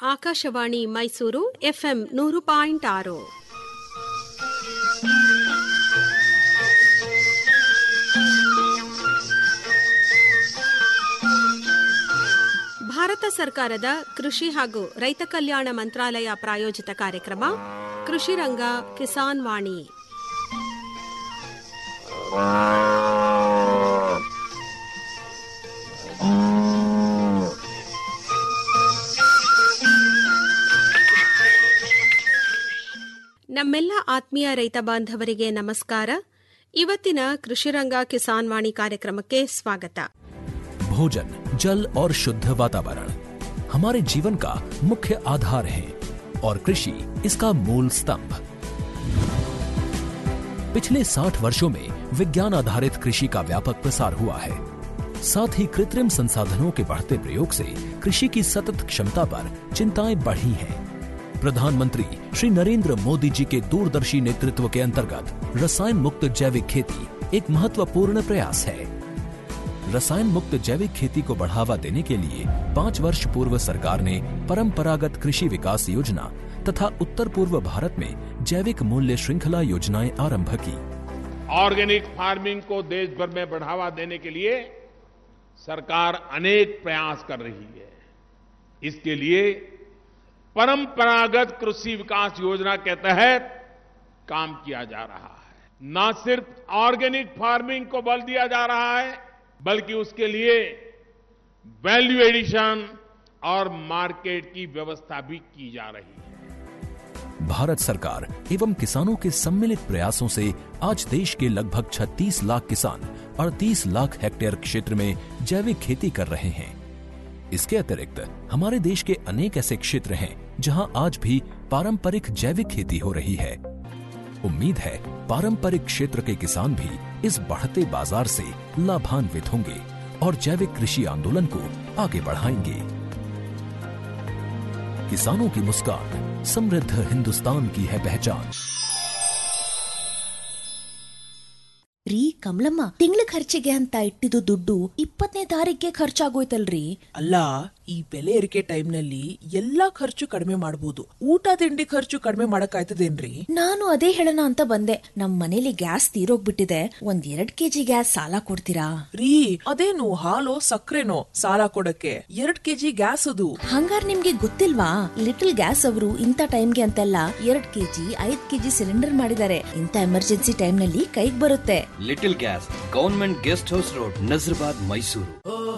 Akashvani Mysuru FM ನೂರು point ಆರು ಭಾರತ ಸರ್ಕಾರದ ಕೃಷಿ ಹಾಗೂ ರೈತ ಕಲ್ಯಾಣ ಮಂತ್ರಾಲಯ ಪ್ರಾಯೋಜಿತ ಕಾರ್ಯಕ್ರಮ ಕೃಷಿ ರಂಗ ಕಿಸಾನ್ ವಾಣಿ ನಮ್ಮೆಲ್ಲ ಆತ್ಮೀಯ ರೈತ ಬಾಂಧವರಿಗೆ ನಮಸ್ಕಾರ ಇವತ್ತಿನ ಕೃಷಿರಂಗ ಕಿಸಾನ್ ವಾಣಿ ಕಾರ್ಯಕ್ರಮಕ್ಕೆ ಸ್ವಾಗತ भोजन जल और शुद्ध वातावरण हमारे जीवन का मुख्य आधार है और कृषि इसका मूल स्तंभ पिछले 60 वर्षों में विज्ञान आधारित कृषि का व्यापक प्रसार हुआ है साथ ही कृत्रिम संसाधनों के बढ़ते प्रयोग से कृषि की सतत क्षमता पर चिंताएं बढ़ी हैं प्रधानमंत्री श्री नरेंद्र मोदी जी के दूरदर्शी नेतृत्व के अंतर्गत रसायन मुक्त जैविक खेती एक महत्वपूर्ण प्रयास है रसायन मुक्त जैविक खेती को बढ़ावा देने के लिए पाँच वर्ष पूर्व सरकार ने परंपरागत कृषि विकास योजना तथा उत्तर पूर्व भारत में जैविक मूल्य श्रृंखला योजनाएं आरंभ की ऑर्गेनिक फार्मिंग को देश भर में बढ़ावा देने के लिए सरकार अनेक प्रयास कर रही है इसके लिए परंपरागत कृषि विकास योजना के तहत काम किया जा रहा है न सिर्फ ऑर्गेनिक फार्मिंग को बल दिया जा रहा है बल्कि उसके लिए वैल्यू एडिशन और मार्केट की व्यवस्था भी की जा रही है भारत सरकार एवं किसानों के सम्मिलित प्रयासों से आज देश के लगभग 36 लाख किसान 38 लाख हेक्टेयर क्षेत्र में जैविक खेती कर रहे हैं इसके अतिरिक्त हमारे देश के अनेक ऐसे क्षेत्र हैं जहां आज भी पारंपरिक जैविक खेती हो रही है उम्मीद है पारंपरिक क्षेत्र के किसान भी इस बढ़ते बाजार से लाभान्वित होंगे और जैविक कृषि आंदोलन को आगे बढ़ाएंगे किसानों की मुस्कान समृद्ध हिंदुस्तान की है पहचान ರೀ ಕಮಲಮ್ಮ ತಿಂಗಳ ಖರ್ಚಿಗೆ ಅಂತ ಇಟ್ಟಿದ್ದು ದುಡ್ಡು ಇಪ್ಪತ್ತನೇ ತಾರೀಕಿಗೆ ಖರ್ಚಾಗೋಯ್ತಲ್ರಿ ಅಲ್ಲ ಈ ಬೆಲೆ ಏರಿಕೆ ಟೈಮ್ನಲ್ಲಿ ಎಲ್ಲಾ ಖರ್ಚು ಕಡಿಮೆ ಮಾಡಬಹುದು ಊಟ ತಿಂಡಿ ಖರ್ಚು ಕಡಿಮೆ ಮಾಡಕ್ಕಾಯ್ತದೇನ್ರಿ ನಾನು ಅದೇ ಹೇಳೋಣ ಅಂತ ಬಂದೆ ನಮ್ ಮನೇಲಿ ಗ್ಯಾಸ್ ತೀರೋಗ್ಬಿಟ್ಟಿದೆ ಒಂದ್ ಎರಡ್ ಕೆಜಿ ಗ್ಯಾಸ್ ಸಾಲ ಕೊಡ್ತೀರಾ ರೀ ಅದೇನು ಹಾಲು ಸಕ್ಕರೆನೋ ಸಾಲ ಕೊಡಕ್ಕೆ ಎರಡ್ ಕೆಜಿ ಗ್ಯಾಸ್ ಅದು ಹಂಗಾರ್ ನಿಮ್ಗೆ ಗೊತ್ತಿಲ್ವಾ ಲಿಟಲ್ ಗ್ಯಾಸ್ ಅವರು ಇಂಥ ಟೈಮ್ಗೆ ಅಂತೆಲ್ಲ ಎರಡ್ ಕೆಜಿ ಐದ್ ಕೆಜಿ ಸಿಲಿಂಡರ್ ಮಾಡಿದ್ದಾರೆ ಇಂಥ ಎಮರ್ಜೆನ್ಸಿ ಟೈಮ್ನಲ್ಲಿ ಕೈಗ್ ಬರುತ್ತೆ little gas government guest house road Nazarbad Mysuru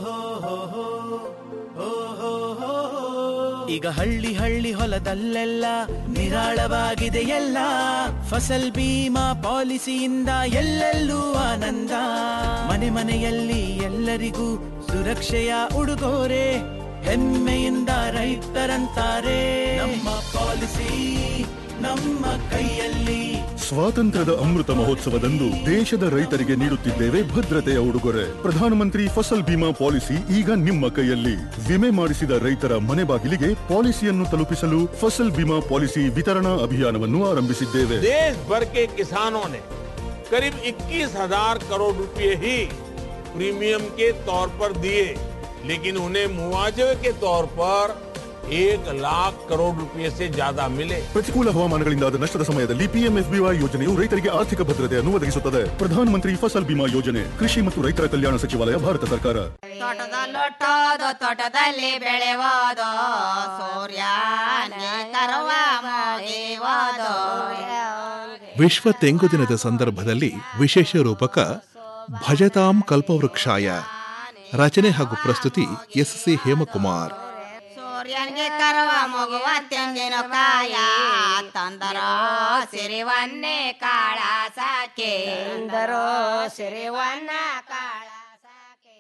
ಈಗ ಹಳ್ಳಿ ಹಳ್ಳಿ ಹೊಲದಲ್ಲೆಲ್ಲ ನಿರಾಳವಾಗಿದೆ ಎಲ್ಲ ಫಸಲ್ ಬೀಮಾ ಪಾಲಿಸಿಯಿಂದ ಎಲ್ಲೆಲ್ಲೂ ಆನಂದ ಮನೆ ಮನೆಯಲ್ಲಿ ಎಲ್ಲರಿಗೂ ಸುರಕ್ಷೆಯ ಉಡುಗೊರೆ ಹೆಮ್ಮೆಯಿಂದ ರೈತರಂತಾರೆ ನಮ್ಮ ಪಾಲಿಸಿ ನಮ್ಮ ಕೈಯಲ್ಲಿ ಸ್ವಾತಂತ್ರ್ಯದ ಅಮೃತ ಮಹೋತ್ಸವದಂದು ದೇಶದ ರೈತರಿಗೆ ನೀಡುತ್ತಿದ್ದೇವೆ ಭದ್ರತೆಯ ಉಡುಗೊರೆ ಪ್ರಧಾನಮಂತ್ರಿ ಫಸಲ್ ಬಿಮಾ ಪಾಲಿಸಿ ಈಗ ನಿಮ್ಮ ಕೈಯಲ್ಲಿ ವಿಮೆ ಮಾಡಿಸಿದ ರೈತರ ಮನೆ ಬಾಗಿಲಿಗೆ ಪಾಲಿಸಿಯನ್ನು ತಲುಪಿಸಲು ಫಸಲ್ ಬಿಮಾ ಪಾಲಿಸಿ ವಿತರಣಾ ಅಭಿಯಾನವನ್ನು ಆರಂಭಿಸಿದ್ದೇವೆ देश भर के किसानों ने करीब 21,000 करोड़ रुपए ही प्रीमियम के तौर पर दिए लेकिन उन्हें मुआवजे के तौर पर एक लाख करोड़ रुपए से ज्यादा मिले ಪ್ರತಿಕೂಲ ಹವಾಮಾನಗಳಿಂದಾದ ನಷ್ಟದ ಸಮಯದಲ್ಲಿ ಪಿಎಂಎಫ್ಬಿವೈ ಯೋಜನೆಯು ರೈತರಿಗೆ ಆರ್ಥಿಕ ಭದ್ರತೆಯನ್ನು ಒದಗಿಸುತ್ತದೆ ಪ್ರಧಾನಮಂತ್ರಿ ಫಸಲ್ ಬಿಮಾ ಯೋಜನೆ ಕೃಷಿ ಮತ್ತು ರೈತರ ಕಲ್ಯಾಣ ಸಚಿವಾಲಯ ಭಾರತ ಸರ್ಕಾರ ತೋಟದಲ್ಲೊಟ್ಟೋದು ತೋಟದಲ್ಲಿ ಬೆಳೆಯೋದು ಸೂರ್ಯನಿಗೆ ತರುವ ಮೋಗಿಯೋದು ವಿಶ್ವ ತೆಂಗು ದಿನದ ಸಂದರ್ಭದಲ್ಲಿ ವಿಶೇಷ ರೂಪಕ ಭಜತಾಂ ಕಲ್ಪವೃಕ್ಷಾಯ ರಚನೆ ಹಾಗೂ ಪ್ರಸ್ತುತಿ ಎಸ್ ಸಿ ಹೇಮಕುಮಾರ್ ಸೂರ್ಯನಿಗೆ ತರುವ ಮಗುವ ತೆಂಗಿನ ಕಾಯ ತಂದರೋ ಸಿರಿವನ್ನೇ ಕಾಳ ಸಾಕೆ ತಂದರೋ ಸಿರಿವನ್ನ ಕಾಳ ಸಾಕೆ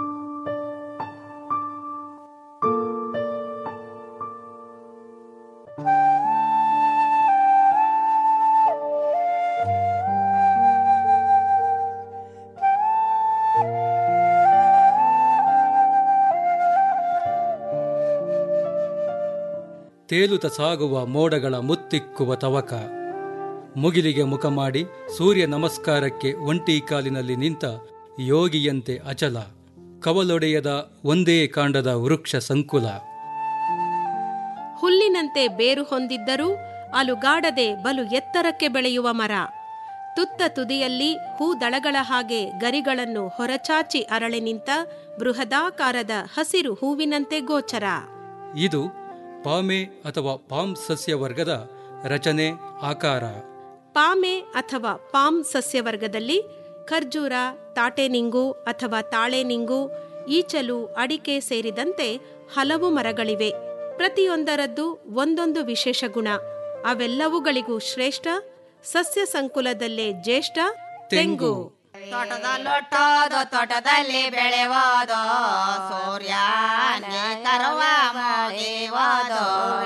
ತೇಲುತ ಸಾಗುವ ಮೋಡಗಳ ಮುತ್ತಿಕ್ಕುವ ತವಕ ಮುಗಿಲಿಗೆ ಮುಖ ಮಾಡಿ ಸೂರ್ಯ ನಮಸ್ಕಾರಕ್ಕೆ ಒಂಟಿ ಕಾಲಿನಲ್ಲಿ ನಿಂತ ಯೋಗಿಯಂತೆ ಅಚಲ ಕವಲೊಡೆಯದ ಒಂದೇ ಕಾಂಡದ ವೃಕ್ಷ ಸಂಕುಲ ಹೂವಿನಂತೆ ಬೇರು ಹೊಂದಿದ್ದರೂ ಅಲುಗಾಡದೆ ಬಲು ಎತ್ತರಕ್ಕೆ ಬೆಳೆಯುವ ಮರ ತುತ್ತ ತುದಿಯಲ್ಲಿ ಹೂದಳಗಳ ಹಾಗೆ ಗರಿಗಳನ್ನು ಹೊರಚಾಚಿ ಅರಳೆ ನಿಂತ ಬೃಹದಾಕಾರದ ಹಸಿರು ಹೂವಿನಂತೆ ಗೋಚರ ಇದು ಪಾಮೆ ಅಥವಾ ಪಾಮ್ ಸಸ್ಯವರ್ಗದ ರಚನೆ ಆಕಾರ ಪಾಮೆ ಅಥವಾ ಪಾಮ್ ಸಸ್ಯವರ್ಗದಲ್ಲಿ ಖರ್ಜೂರ ತಾಟೆನಿಂಗು ಅಥವಾ ತಾಳೆನಿಂಗು ಈಚಲು ಅಡಿಕೆ ಸೇರಿದಂತೆ ಹಲವು ಮರಗಳಿವೆ ಪ್ರತಿಯೊಂದರದ್ದು ಒಂದೊಂದು ವಿಶೇಷ ಗುಣ ಅವೆಲ್ಲವುಗಳಿಗೂ ಶ್ರೇಷ್ಠ ಸಸ್ಯ ಸಂಕುಲದಲ್ಲೇ ಜ್ಯೇಷ್ಠ ತೆಂಗು ತೋಟದಲ್ಲೊಟ್ಟೋದು ತೋಟದಲ್ಲಿ ಬೆಳೆಯೋದು ಸೂರ್ಯನಿಗೆ ಕರುವ ಮೋಗೆಯೋದು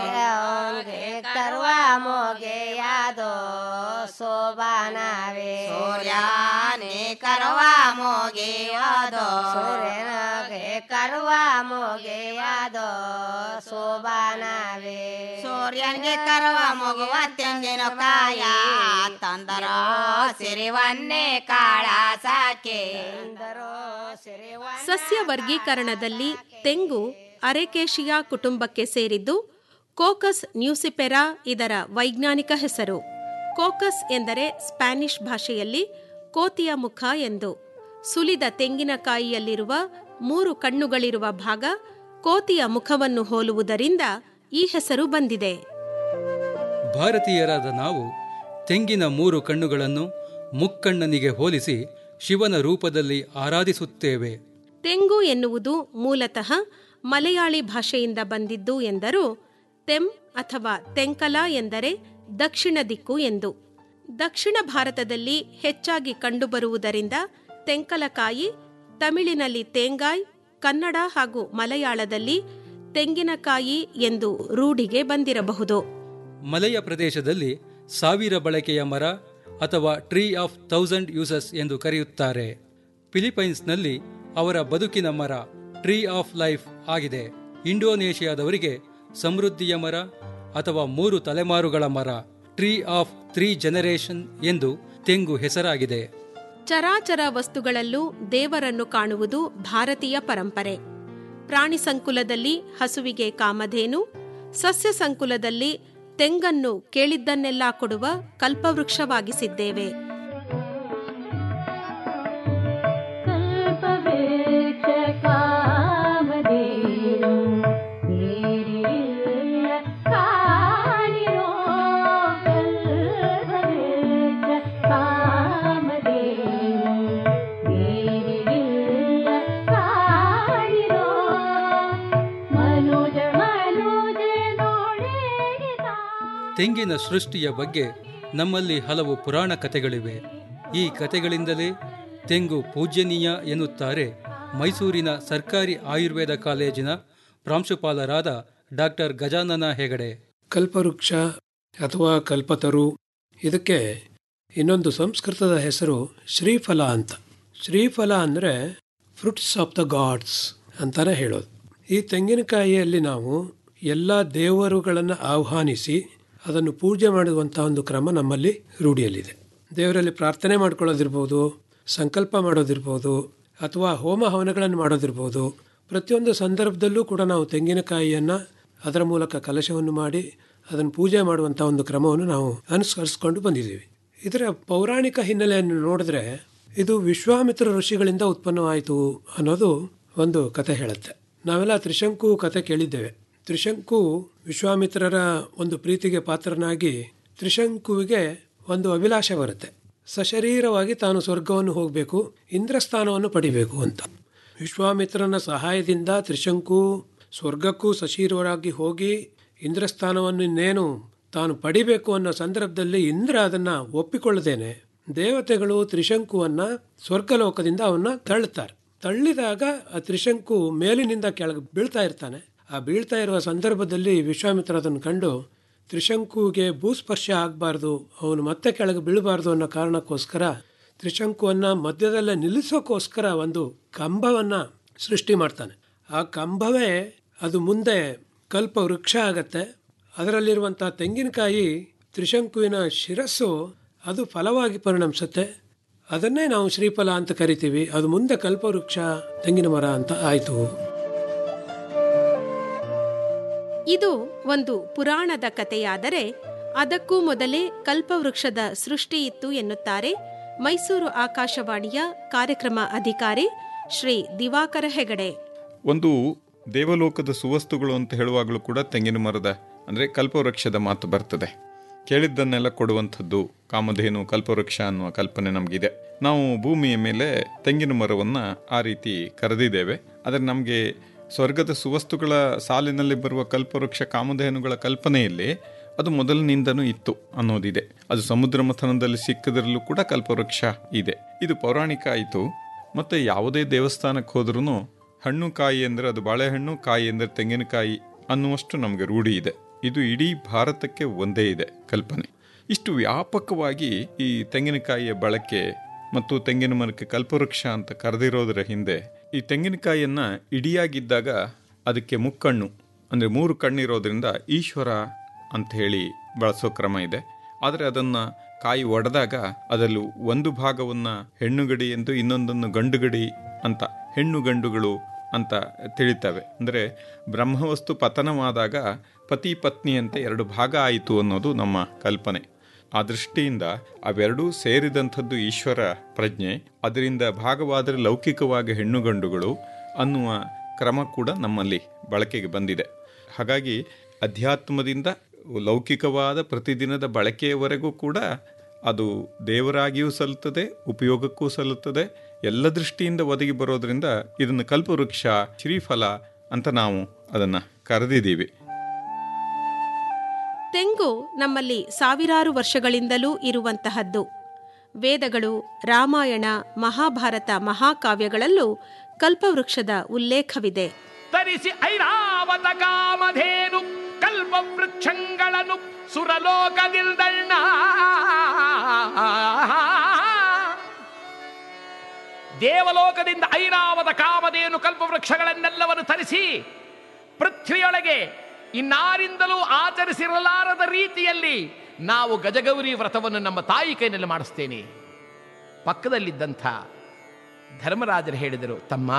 ಕರುವ ಮೋಗೆಯಾದು ಶೋಭಾನವೇ ಸೂರ್ಯನೇ ಕರುವ ಮೋಗೆಯೋದು ಸೂರ್ಯನಿಗೆ ಕರುವ ಮೋಗೆಯಾದು ಶೋಭಾನವೇ ಸೂರ್ಯನಿಗೆ ಕರುವ ಮಗುವ ತೆಂಗಿನ ಕಾಯ ತಂದರ ಸಿರಿವನ್ನೇ ಕಾಳ ಸಾಕೆ ಸಸ್ಯ ವರ್ಗೀಕರಣದಲ್ಲಿ ತೆಂಗು ಅರೆಕೇಶಿಯಾ ಕುಟುಂಬಕ್ಕೆ ಸೇರಿದ್ದು ಕೋಕಸ್ ನ್ಯೂಸಿಪೆರಾ ಇದರ ವೈಜ್ಞಾನಿಕ ಹೆಸರು ಕೋಕಸ್ ಎಂದರೆ ಸ್ಪ್ಯಾನಿಷ್ ಭಾಷೆಯಲ್ಲಿ ಕೋತಿಯ ಮುಖ ಎಂದು ಸುಲಿದ ತೆಂಗಿನಕಾಯಿಯಲ್ಲಿರುವ ಮೂರು ಕಣ್ಣುಗಳಿರುವ ಭಾಗ ಕೋತಿಯ ಮುಖವನ್ನು ಹೋಲುವುದರಿಂದ ಈ ಹೆಸರು ಬಂದಿದೆ ಭಾರತೀಯರಾದ ನಾವು ತೆಂಗಿನ ಮೂರು ಕಣ್ಣುಗಳನ್ನು ಮುಕ್ಕಣ್ಣನಿಗೆ ಹೋಲಿಸಿ ಶಿವನ ರೂಪದಲ್ಲಿ ಆರಾಧಿಸುತ್ತೇವೆ ತೆಂಗು ಎನ್ನುವುದು ಮೂಲತಃ ಮಲಯಾಳಿ ಭಾಷೆಯಿಂದ ಬಂದಿದ್ದು ಎಂದರೂ ತೆಂ ಅಥವಾ ತೆಂಕಲ ಎಂದರೆ ದಕ್ಷಿಣ ದಿಕ್ಕು ಎಂದು ದಕ್ಷಿಣ ಭಾರತದಲ್ಲಿ ಹೆಚ್ಚಾಗಿ ಕಂಡುಬರುವುದರಿಂದ ತೆಂಕಲಕಾಯಿ ತಮಿಳಿನಲ್ಲಿ ತೇಂಗಾಯ್ ಕನ್ನಡ ಹಾಗೂ ಮಲಯಾಳದಲ್ಲಿ ತೆಂಗಿನಕಾಯಿ ಎಂದು ರೂಢಿಗೆ ಬಂದಿರಬಹುದು ಮಲೆಯ ಪ್ರದೇಶದಲ್ಲಿ ಸಾವಿರ ಬಳಕೆಯ ಮರ ಅಥವಾ ಟ್ರೀ ಆಫ್ ಥೌಸಂಡ್ ಯೂಸಸ್ ಎಂದು ಕರೆಯುತ್ತಾರೆ ಫಿಲಿಪೈನ್ಸ್ನಲ್ಲಿ ಅವರ ಬದುಕಿನ ಮರ ಟ್ರೀ ಆಫ್ ಲೈಫ್ ಆಗಿದೆ ಇಂಡೋನೇಷಿಯಾದವರಿಗೆ ಸಮೃದ್ಧಿಯ ಮರ ಅಥವಾ ಮೂರು ತಲೆಮಾರುಗಳ ಮರ ಟ್ರೀ ಆಫ್ ತ್ರೀ ಜನರೇಷನ್ ಎಂದು ತೆಂಗು ಹೆಸರಾಗಿದೆ ಚರಾಚರ ವಸ್ತುಗಳಲ್ಲೂ ದೇವರನ್ನು ಕಾಣುವುದು ಭಾರತೀಯ ಪರಂಪರೆ ಪ್ರಾಣಿ ಸಂಕುಲದಲ್ಲಿ ಹಸುವಿಗೆ ಕಾಮಧೇನು ಸಸ್ಯ ಸಂಕುಲದಲ್ಲಿ ತೆಂಗನ್ನು ಕೇಳಿದ್ದನ್ನೆಲ್ಲ ಕೊಡುವ ಕಲ್ಪವೃಕ್ಷವಾಗಿಸಿದ್ದೇವೆ ತೆಂಗಿನ ಸೃಷ್ಟಿಯ ಬಗ್ಗೆ ನಮ್ಮಲ್ಲಿ ಹಲವು ಪುರಾಣ ಕಥೆಗಳಿವೆ ಈ ಕಥೆಗಳಿಂದಲೇ ತೆಂಗು ಪೂಜ್ಯನೀಯ ಎನ್ನುತ್ತಾರೆ ಮೈಸೂರಿನ ಸರ್ಕಾರಿ ಆಯುರ್ವೇದ ಕಾಲೇಜಿನ ಪ್ರಾಂಶುಪಾಲರಾದ ಡಾಕ್ಟರ್ ಗಜಾನನ ಹೆಗಡೆ ಕಲ್ಪವೃಕ್ಷ ಅಥವಾ ಕಲ್ಪತರು ಇದಕ್ಕೆ ಇನ್ನೊಂದು ಸಂಸ್ಕೃತದ ಹೆಸರು ಶ್ರೀಫಲ ಅಂತ ಶ್ರೀಫಲ ಅಂದರೆ ಫ್ರೂಟ್ಸ್ ಆಫ್ ದ ಗಾಡ್ಸ್ ಅಂತಾನೆ ಹೇಳೋದು ಈ ತೆಂಗಿನಕಾಯಿಯಲ್ಲಿ ನಾವು ಎಲ್ಲ ದೇವರುಗಳನ್ನು ಆಹ್ವಾನಿಸಿ ಅದನ್ನು ಪೂಜೆ ಮಾಡುವಂಥ ಒಂದು ಕ್ರಮ ನಮ್ಮಲ್ಲಿ ರೂಢಿಯಲ್ಲಿದೆ ದೇವರಲ್ಲಿ ಪ್ರಾರ್ಥನೆ ಮಾಡ್ಕೊಳ್ಳೋದಿರ್ಬೋದು ಸಂಕಲ್ಪ ಮಾಡೋದಿರ್ಬೋದು ಅಥವಾ ಹೋಮ ಹವನಗಳನ್ನು ಮಾಡೋದಿರ್ಬೋದು ಪ್ರತಿಯೊಂದು ಸಂದರ್ಭದಲ್ಲೂ ಕೂಡ ನಾವು ತೆಂಗಿನಕಾಯಿಯನ್ನು ಅದರ ಮೂಲಕ ಕಲಶವನ್ನು ಮಾಡಿ ಅದನ್ನು ಪೂಜೆ ಮಾಡುವಂಥ ಒಂದು ಕ್ರಮವನ್ನು ನಾವು ಅನುಸರಿಸ್ಕೊಂಡು ಬಂದಿದ್ದೀವಿ ಇದರ ಪೌರಾಣಿಕ ಹಿನ್ನೆಲೆಯನ್ನು ನೋಡಿದ್ರೆ ಇದು ವಿಶ್ವಾಮಿತ್ರ ಋಷಿಗಳಿಂದ ಉತ್ಪನ್ನವಾಯಿತು ಅನ್ನೋದು ಒಂದು ಕತೆ ಹೇಳುತ್ತೆ ನಾವೆಲ್ಲ ತ್ರಿಶಂಕು ಕತೆ ಕೇಳಿದ್ದೇವೆ ತ್ರಿಶಂಕು ವಿಶ್ವಾಮಿತ್ರರ ಒಂದು ಪ್ರೀತಿಗೆ ಪಾತ್ರನಾಗಿ ತ್ರಿಶಂಕುವಿಗೆ ಒಂದು ಅಭಿಲಾಷೆ ಬರುತ್ತೆ ಸಶರೀರವಾಗಿ ತಾನು ಸ್ವರ್ಗವನ್ನು ಹೋಗಬೇಕು ಇಂದ್ರಸ್ಥಾನವನ್ನು ಪಡಿಬೇಕು ಅಂತ ವಿಶ್ವಾಮಿತ್ರನ ಸಹಾಯದಿಂದ ತ್ರಿಶಂಕು ಸ್ವರ್ಗಕ್ಕೂ ಸಶೀರವಾಗಿ ಹೋಗಿ ಇಂದ್ರಸ್ಥಾನವನ್ನು ಇನ್ನೇನು ತಾನು ಪಡಿಬೇಕು ಅನ್ನೋ ಸಂದರ್ಭದಲ್ಲಿ ಇಂದ್ರ ಅದನ್ನು ಒಪ್ಪಿಕೊಳ್ಳದೇನೆ ದೇವತೆಗಳು ತ್ರಿಶಂಕುವನ್ನು ಸ್ವರ್ಗಲೋಕದಿಂದ ಅವನ್ನ ತಳ್ಳುತ್ತಾರೆ ತಳ್ಳಿದಾಗ ಆ ತ್ರಿಶಂಕು ಮೇಲಿನಿಂದ ಕೆಳಗೆ ಬೀಳ್ತಾ ಇರ್ತಾನೆ ಆ ಬೀಳ್ತಾ ಇರುವ ಸಂದರ್ಭದಲ್ಲಿ ವಿಶ್ವಾಮಿತ್ರ ಅದನ್ನು ಕಂಡು ತ್ರಿಶಂಕುವಿಗೆ ಭೂಸ್ಪರ್ಶ ಆಗಬಾರ್ದು ಅವನು ಮತ್ತೆ ಕೆಳಗೆ ಬೀಳಬಾರ್ದು ಅನ್ನೋ ಕಾರಣಕ್ಕೋಸ್ಕರ ತ್ರಿಶಂಕುವನ್ನು ಮಧ್ಯದಲ್ಲೇ ನಿಲ್ಲಿಸೋಕ್ಕೋಸ್ಕರ ಒಂದು ಕಂಬವನ್ನು ಸೃಷ್ಟಿ ಮಾಡ್ತಾನೆ ಆ ಕಂಬವೇ ಅದು ಮುಂದೆ ಕಲ್ಪ ವೃಕ್ಷ ಆಗತ್ತೆ ಅದರಲ್ಲಿರುವಂಥ ತೆಂಗಿನಕಾಯಿ ತ್ರಿಶಂಕುವಿನ ಶಿರಸ್ಸು ಅದು ಫಲವಾಗಿ ಪರಿಣಮಿಸುತ್ತೆ ಅದನ್ನೇ ನಾವು ಶ್ರೀಫಲ ಅಂತ ಕರಿತೀವಿ ಅದು ಮುಂದೆ ಕಲ್ಪವೃಕ್ಷ ತೆಂಗಿನ ಮರ ಅಂತ ಆಯಿತು ಇದು ಒಂದು ಪುರಾಣದ ಕಥೆಯಾದರೆ ಅದಕ್ಕೂ ಮೊದಲೇ ಕಲ್ಪವೃಕ್ಷದ ಸೃಷ್ಟಿ ಇತ್ತು ಎನ್ನುತ್ತಾರೆ ಮೈಸೂರು ಆಕಾಶವಾಣಿಯ ಕಾರ್ಯಕ್ರಮ ಅಧಿಕಾರಿ ಶ್ರೀ ದಿವಾಕರ ಹೆಗಡೆ ಒಂದು ದೇವಲೋಕದ ಸುವಸ್ತುಗಳು ಅಂತ ಹೇಳುವಾಗಲೂ ಕೂಡ ತೆಂಗಿನ ಮರದ ಅಂದರೆ ಕಲ್ಪವೃಕ್ಷದ ಮಾತು ಬರ್ತದೆ ಕೇಳಿದ್ದನ್ನೆಲ್ಲ ಕೊಡುವಂಥದ್ದು ಕಾಮಧೇನು ಕಲ್ಪವೃಕ್ಷ ಅನ್ನುವ ಕಲ್ಪನೆ ನಮಗಿದೆ ನಾವು ಭೂಮಿಯ ಮೇಲೆ ತೆಂಗಿನ ಮರವನ್ನು ಆ ರೀತಿ ಕರೆದಿದ್ದೇವೆ ಆದರೆ ನಮಗೆ ಸ್ವರ್ಗದ ಸುವಸ್ತುಗಳ ಸಾಲಿನಲ್ಲಿ ಬರುವ ಕಲ್ಪವೃಕ್ಷ ಕಾಮಧೇನುಗಳ ಕಲ್ಪನೆಯಲ್ಲಿ ಅದು ಮೊದಲಿನಿಂದನೂ ಇತ್ತು ಅನ್ನೋದಿದೆ ಅದು ಸಮುದ್ರ ಮಥನದಲ್ಲಿ ಸಿಕ್ಕದ್ರಲ್ಲೂ ಕೂಡ ಕಲ್ಪವೃಕ್ಷ ಇದೆ ಇದು ಪೌರಾಣಿಕ ಆಯಿತು ಮತ್ತು ಯಾವುದೇ ದೇವಸ್ಥಾನಕ್ಕೆ ಹೋದ್ರೂ ಹಣ್ಣು ಕಾಯಿ ಅಂದರೆ ಅದು ಬಾಳೆಹಣ್ಣು ಕಾಯಿ ಅಂದರೆ ತೆಂಗಿನಕಾಯಿ ಅನ್ನುವಷ್ಟು ನಮಗೆ ರೂಢಿ ಇದೆ ಇದು ಇಡೀ ಭಾರತಕ್ಕೆ ಒಂದೇ ಇದೆ ಕಲ್ಪನೆ ಇಷ್ಟು ವ್ಯಾಪಕವಾಗಿ ಈ ತೆಂಗಿನಕಾಯಿಯ ಬಳಕೆ ಮತ್ತು ತೆಂಗಿನ ಮರಕ್ಕೆ ಕಲ್ಪವೃಕ್ಷ ಅಂತ ಕರೆದಿರೋದರ ಹಿಂದೆ ಈ ತೆಂಗಿನಕಾಯಿಯನ್ನು ಇಡಿಯಾಗಿದ್ದಾಗ ಅದಕ್ಕೆ ಮುಕ್ಕಣ್ಣು ಅಂದರೆ ಮೂರು ಕಣ್ಣಿರೋದ್ರಿಂದ ಈಶ್ವರ ಅಂತ ಹೇಳಿ ಬಳಸೋ ಕ್ರಮ ಇದೆ ಆದರೆ ಅದನ್ನು ಕಾಯಿ ಒಡೆದಾಗ ಅದರಲ್ಲಿ ಒಂದು ಭಾಗವನ್ನು ಹೆಣ್ಣುಗಡಿ ಎಂದು ಇನ್ನೊಂದನ್ನು ಗಂಡುಗಡಿ ಅಂತ ಹೆಣ್ಣು ಗಂಡುಗಳು ಅಂತ ತಿಳಿತವೆ ಅಂದರೆ ಬ್ರಹ್ಮವಸ್ತು ಪತನವಾದಾಗ ಪತಿ ಪತ್ನಿ ಅಂತ ಎರಡು ಭಾಗ ಆಯಿತು ಅನ್ನೋದು ನಮ್ಮ ಕಲ್ಪನೆ ಆ ದೃಷ್ಟಿಯಿಂದ ಅವೆರಡೂ ಸೇರಿದಂಥದ್ದು ಈಶ್ವರ ಪ್ರಜ್ಞೆ ಅದರಿಂದ ಭಾಗವಾದರೆ ಲೌಕಿಕವಾಗಿ ಹೆಣ್ಣು ಗಂಡುಗಳು ಅನ್ನುವ ಕ್ರಮ ಕೂಡ ನಮ್ಮಲ್ಲಿ ಬಳಕೆಗೆ ಬಂದಿದೆ ಹಾಗಾಗಿ ಅಧ್ಯಾತ್ಮದಿಂದ ಲೌಕಿಕವಾದ ಪ್ರತಿದಿನದ ಬಳಕೆಯವರೆಗೂ ಕೂಡ ಅದು ದೇವರಾಗಿಯೂ ಸಲ್ಲುತ್ತದೆ ಉಪಯೋಗಕ್ಕೂ ಸಲ್ಲುತ್ತದೆ ಎಲ್ಲ ದೃಷ್ಟಿಯಿಂದ ಒದಗಿ ಬರೋದ್ರಿಂದ ಇದನ್ನು ಕಲ್ಪವೃಕ್ಷ ಶ್ರೀಫಲ ಅಂತ ನಾವು ಅದನ್ನು ಕರೆದಿದ್ದೀವಿ ತೆಂಗು ನಮ್ಮಲ್ಲಿ ಸಾವಿರಾರು ವರ್ಷಗಳಿಂದಲೂ ಇರುವಂತಹದ್ದು ವೇದಗಳು ರಾಮಾಯಣ ಮಹಾಭಾರತ ಮಹಾಕಾವ್ಯಗಳಲ್ಲೂ ಕಲ್ಪವೃಕ್ಷದ ಉಲ್ಲೇಖವಿದೆ ತರಿಸಿ ಐರಾವತ ಕಾಮಧೇನು ಕಲ್ಪ ವೃಕ್ಷಗಳನ್ನು ಸುರಲೋಕದಿಲ್ದಣ್ಣ ದೇವಲೋಕದಿಂದ ಐರಾವತ ಕಾಮಧೇನು ಕಲ್ಪವೃಕ್ಷಗಳನ್ನೆಲ್ಲವನ್ನು ತರಿಸಿ ಪೃಥ್ವಿಯೊಳಗೆ ಇನ್ನಾರಿಂದಲೂ ಆಚರಿಸಿರಲಾರದ ರೀತಿಯಲ್ಲಿ ನಾವು ಗಜಗೌರಿ ವ್ರತವನ್ನು ನಮ್ಮ ತಾಯಿ ಕೈನಲ್ಲಿ ಮಾಡಿಸ್ತೇನೆ ಪಕ್ಕದಲ್ಲಿದ್ದಂಥ ಧರ್ಮರಾಜರು ಹೇಳಿದರು ತಮ್ಮ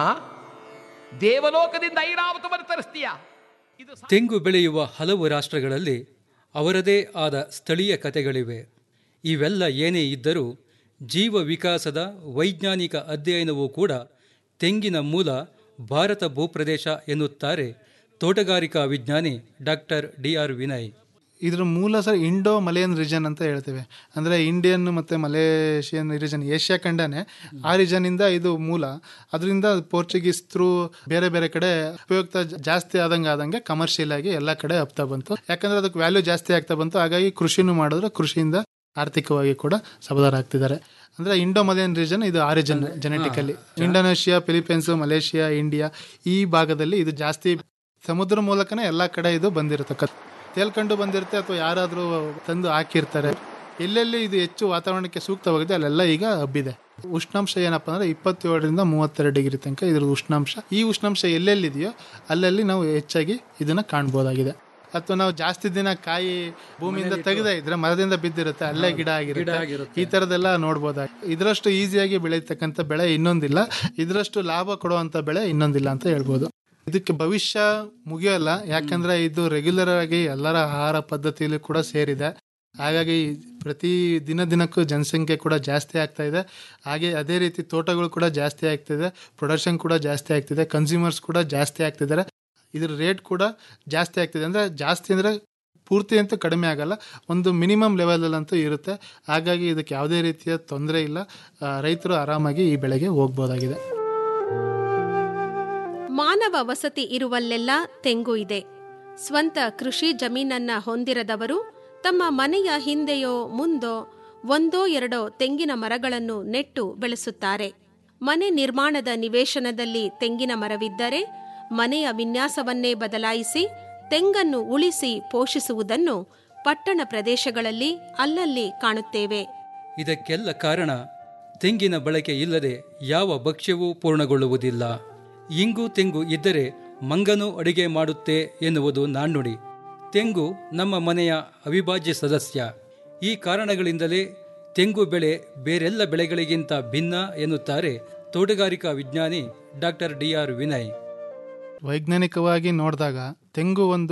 ದೇವಲೋಕದಿಂದ ಐರಾವತವನ್ನು ತರಿಸ್ತೀಯ ತೆಂಗು ಬೆಳೆಯುವ ಹಲವು ರಾಷ್ಟ್ರಗಳಲ್ಲಿ ಅವರದೇ ಆದ ಸ್ಥಳೀಯ ಕಥೆಗಳಿವೆ ಇವೆಲ್ಲ ಏನೇ ಇದ್ದರೂ ಜೀವ ವಿಕಾಸದ ವೈಜ್ಞಾನಿಕ ಅಧ್ಯಯನವೂ ಕೂಡ ತೆಂಗಿನ ಮೂಲ ಭಾರತ ಭೂಪ್ರದೇಶ ಎನ್ನುತ್ತಾರೆ ತೋಟಗಾರಿಕಾ ವಿಜ್ಞಾನಿ ಡಾಕ್ಟರ್ ಡಿ ಆರ್ ವಿನಯ್ ಇದ್ರ ಮೂಲ ಸರ್ ಇಂಡೋ ಮಲೇನ್ ರೀಜನ್ ಅಂತ ಹೇಳ್ತೇವೆ ಅಂದರೆ ಇಂಡಿಯನ್ ಮತ್ತು ಮಲೇಷಿಯನ್ ರೀಜನ್ ಏಷ್ಯಾ ಖಂಡನೇ ಆ ರೀಜನಿಂದ ಇದು ಮೂಲ ಅದರಿಂದ ಪೋರ್ಚುಗೀಸ್ ಥ್ರೂ ಬೇರೆ ಬೇರೆ ಕಡೆ ಉಪಯುಕ್ತ ಜಾಸ್ತಿ ಆದಂಗೆ ಆದಂಗೆ ಕಮರ್ಷಿಯಲ್ ಆಗಿ ಎಲ್ಲ ಕಡೆ ಹಬ್ತಾ ಬಂತು ಯಾಕಂದ್ರೆ ಅದಕ್ಕೆ ವ್ಯಾಲ್ಯೂ ಜಾಸ್ತಿ ಆಗ್ತಾ ಬಂತು ಹಾಗಾಗಿ ಕೃಷಿನೂ ಮಾಡಿದ್ರೆ ಕೃಷಿಯಿಂದ ಆರ್ಥಿಕವಾಗಿ ಕೂಡ ಸಬದಾರ ಆಗ್ತಿದ್ದಾರೆ ಅಂದ್ರೆ ಇಂಡೋ ಮಲೇನ್ ರೀಜನ್ ಇದು origin genetically Indonesia Philippines Malaysia India ಈ ಭಾಗದಲ್ಲಿ ಇದು ಜಾಸ್ತಿ ಸಮುದ್ರ ಮೂಲಕನೇ ಎಲ್ಲ ಕಡೆ ಇದು ಬಂದಿರತಕ್ಕಂಥ ತೇಲ್ಕೊಂಡು ಬಂದಿರುತ್ತೆ ಅಥವಾ ಯಾರಾದರೂ ತಂದು ಹಾಕಿರ್ತಾರೆ ಎಲ್ಲೆಲ್ಲಿ ಇದು ಹೆಚ್ಚು ವಾತಾವರಣಕ್ಕೆ ಸೂಕ್ತವಾಗಿದೆ ಅಲ್ಲೆಲ್ಲ ಈಗ ಹಬ್ಬಿದೆ ಉಷ್ಣಾಂಶ ಏನಪ್ಪಾ ಅಂದ್ರೆ ಇಪ್ಪತ್ತೇಳರಿಂದ ಮೂವತ್ತೆರಡು ಡಿಗ್ರಿ ತನಕ ಇದ್ರ ಉಷ್ಣಾಂಶ ಈ ಉಷ್ಣಾಂಶ ಎಲ್ಲೆಲ್ಲಿದೆಯೋ ಅಲ್ಲಲ್ಲಿ ನಾವು ಹೆಚ್ಚಾಗಿ ಇದನ್ನ ಕಾಣ್ಬೋದಾಗಿದೆ ಅಥವಾ ನಾವು ಜಾಸ್ತಿ ದಿನ ಕಾಯಿ ಭೂಮಿಯಿಂದ ತೆಗೆದೇ ಇದ್ರೆ ಮರದಿಂದ ಬಿದ್ದಿರುತ್ತೆ ಅಲ್ಲೇ ಗಿಡ ಆಗಿರುತ್ತೆ ಈ ತರದೆಲ್ಲ ನೋಡ್ಬೋದಾಗಿ ಇದರಷ್ಟು ಈಸಿಯಾಗಿ ಬೆಳೀತಕ್ಕಂಥ ಬೆಳೆ ಇನ್ನೊಂದಿಲ್ಲ ಇದರಷ್ಟು ಲಾಭ ಕೊಡುವಂತ ಬೆಳೆ ಇನ್ನೊಂದಿಲ್ಲ ಅಂತ ಹೇಳ್ಬೋದು ಇದಕ್ಕೆ ಭವಿಷ್ಯ ಮುಗಿಯಲ್ಲ ಯಾಕಂದ್ರೆ ಇದು ರೆಗ್ಯುಲರ್ ಆಗಿ ಎಲ್ಲರ ಆಹಾರ ಪದ್ಧತಿಯಲ್ಲಿ ಕೂಡ ಸೇರಿದೆ ಹಾಗಾಗಿ ಪ್ರತಿ ದಿನ ದಿನಕ್ಕೂ ಜನಸಂಖ್ಯೆ ಕೂಡ ಜಾಸ್ತಿ ಆಗ್ತಾ ಇದೆ ಹಾಗೆ ಅದೇ ರೀತಿ ತೋಟಗಳು ಕೂಡ ಜಾಸ್ತಿ ಆಗ್ತಿದೆ ಪ್ರೊಡಕ್ಷನ್ ಕೂಡ ಜಾಸ್ತಿ ಆಗ್ತಿದೆ ಕನ್ಸ್ಯೂಮರ್ಸ್ ಕೂಡ ಜಾಸ್ತಿ ಆಗ್ತಿದ್ದಾರೆ ಇದ್ರ ರೇಟ್ ಕೂಡ ಜಾಸ್ತಿ ಆಗ್ತಿದೆ ಅಂದ್ರೆ ಜಾಸ್ತಿ ಅಂದ್ರೆ ಪೂರ್ತಿ ಅಂತೂ ಕಡಿಮೆ ಆಗಲ್ಲ ಒಂದು ಮಿನಿಮಮ್ ಲೆವೆಲಲ್ಲಂತೂ ಇರುತ್ತೆ ಹಾಗಾಗಿ ಇದಕ್ಕೆ ಯಾವುದೇ ರೀತಿಯ ತೊಂದರೆ ಇಲ್ಲ ರೈತರು ಆರಾಮಾಗಿ ಈ ಬೆಳೆಗೆ ಹೋಗ್ಬೋದಾಗಿದೆ ಮಾನವ ವಸತಿ ಇರುವಲ್ಲೆಲ್ಲ ತೆಂಗು ಇದೆ ಸ್ವಂತ ಕೃಷಿ ಜಮೀನನ್ನ ಹೊಂದಿರದವರು ತಮ್ಮ ಮನೆಯ ಹಿಂದೆಯೋ ಮುಂದೋ ಒಂದೋ ಎರಡೋ ತೆಂಗಿನ ಮರಗಳನ್ನು ನೆಟ್ಟು ಬೆಳೆಸುತ್ತಾರೆ ಮನೆ ನಿರ್ಮಾಣದ ನಿವೇಶನದಲ್ಲಿ ತೆಂಗಿನ ಮರವಿದ್ದರೆ ಮನೆಯ ವಿನ್ಯಾಸವನ್ನೇ ಬದಲಾಯಿಸಿ ತೆಂಗನ್ನು ಉಳಿಸಿ ಪೋಷಿಸುವುದನ್ನು ಪಟ್ಟಣ ಪ್ರದೇಶಗಳಲ್ಲಿ ಅಲ್ಲಲ್ಲಿ ಕಾಣುತ್ತೇವೆ ಇದಕ್ಕೆಲ್ಲ ಕಾರಣ ತೆಂಗಿನ ಬಳಕೆ ಇಲ್ಲದೆ ಯಾವ ಭಕ್ಷ್ಯವೂ ಪೂರ್ಣಗೊಳ್ಳುವುದಿಲ್ಲ ಇಂಗು ತೆಂಗು ಇದ್ದರೆ ಮಂಗನು ಅಡಿಗೆ ಮಾಡುತ್ತೆ ಎನ್ನುವುದು ನಾಣ್ಣುಡಿ ತೆಂಗು ನಮ್ಮ ಮನೆಯ ಅವಿಭಾಜ್ಯ ಸದಸ್ಯ ಈ ಕಾರಣಗಳಿಂದಲೇ ತೆಂಗು ಬೆಳೆ ಬೇರೆಲ್ಲ ಬೆಳೆಗಳಿಗಿಂತ ಭಿನ್ನ ಎನ್ನುತ್ತಾರೆ ತೋಟಗಾರಿಕಾ ವಿಜ್ಞಾನಿ ಡಾಕ್ಟರ್ ಡಿ ಆರ್ ವಿನಯ್ ವೈಜ್ಞಾನಿಕವಾಗಿ ನೋಡಿದಾಗ ತೆಂಗು ಒಂದು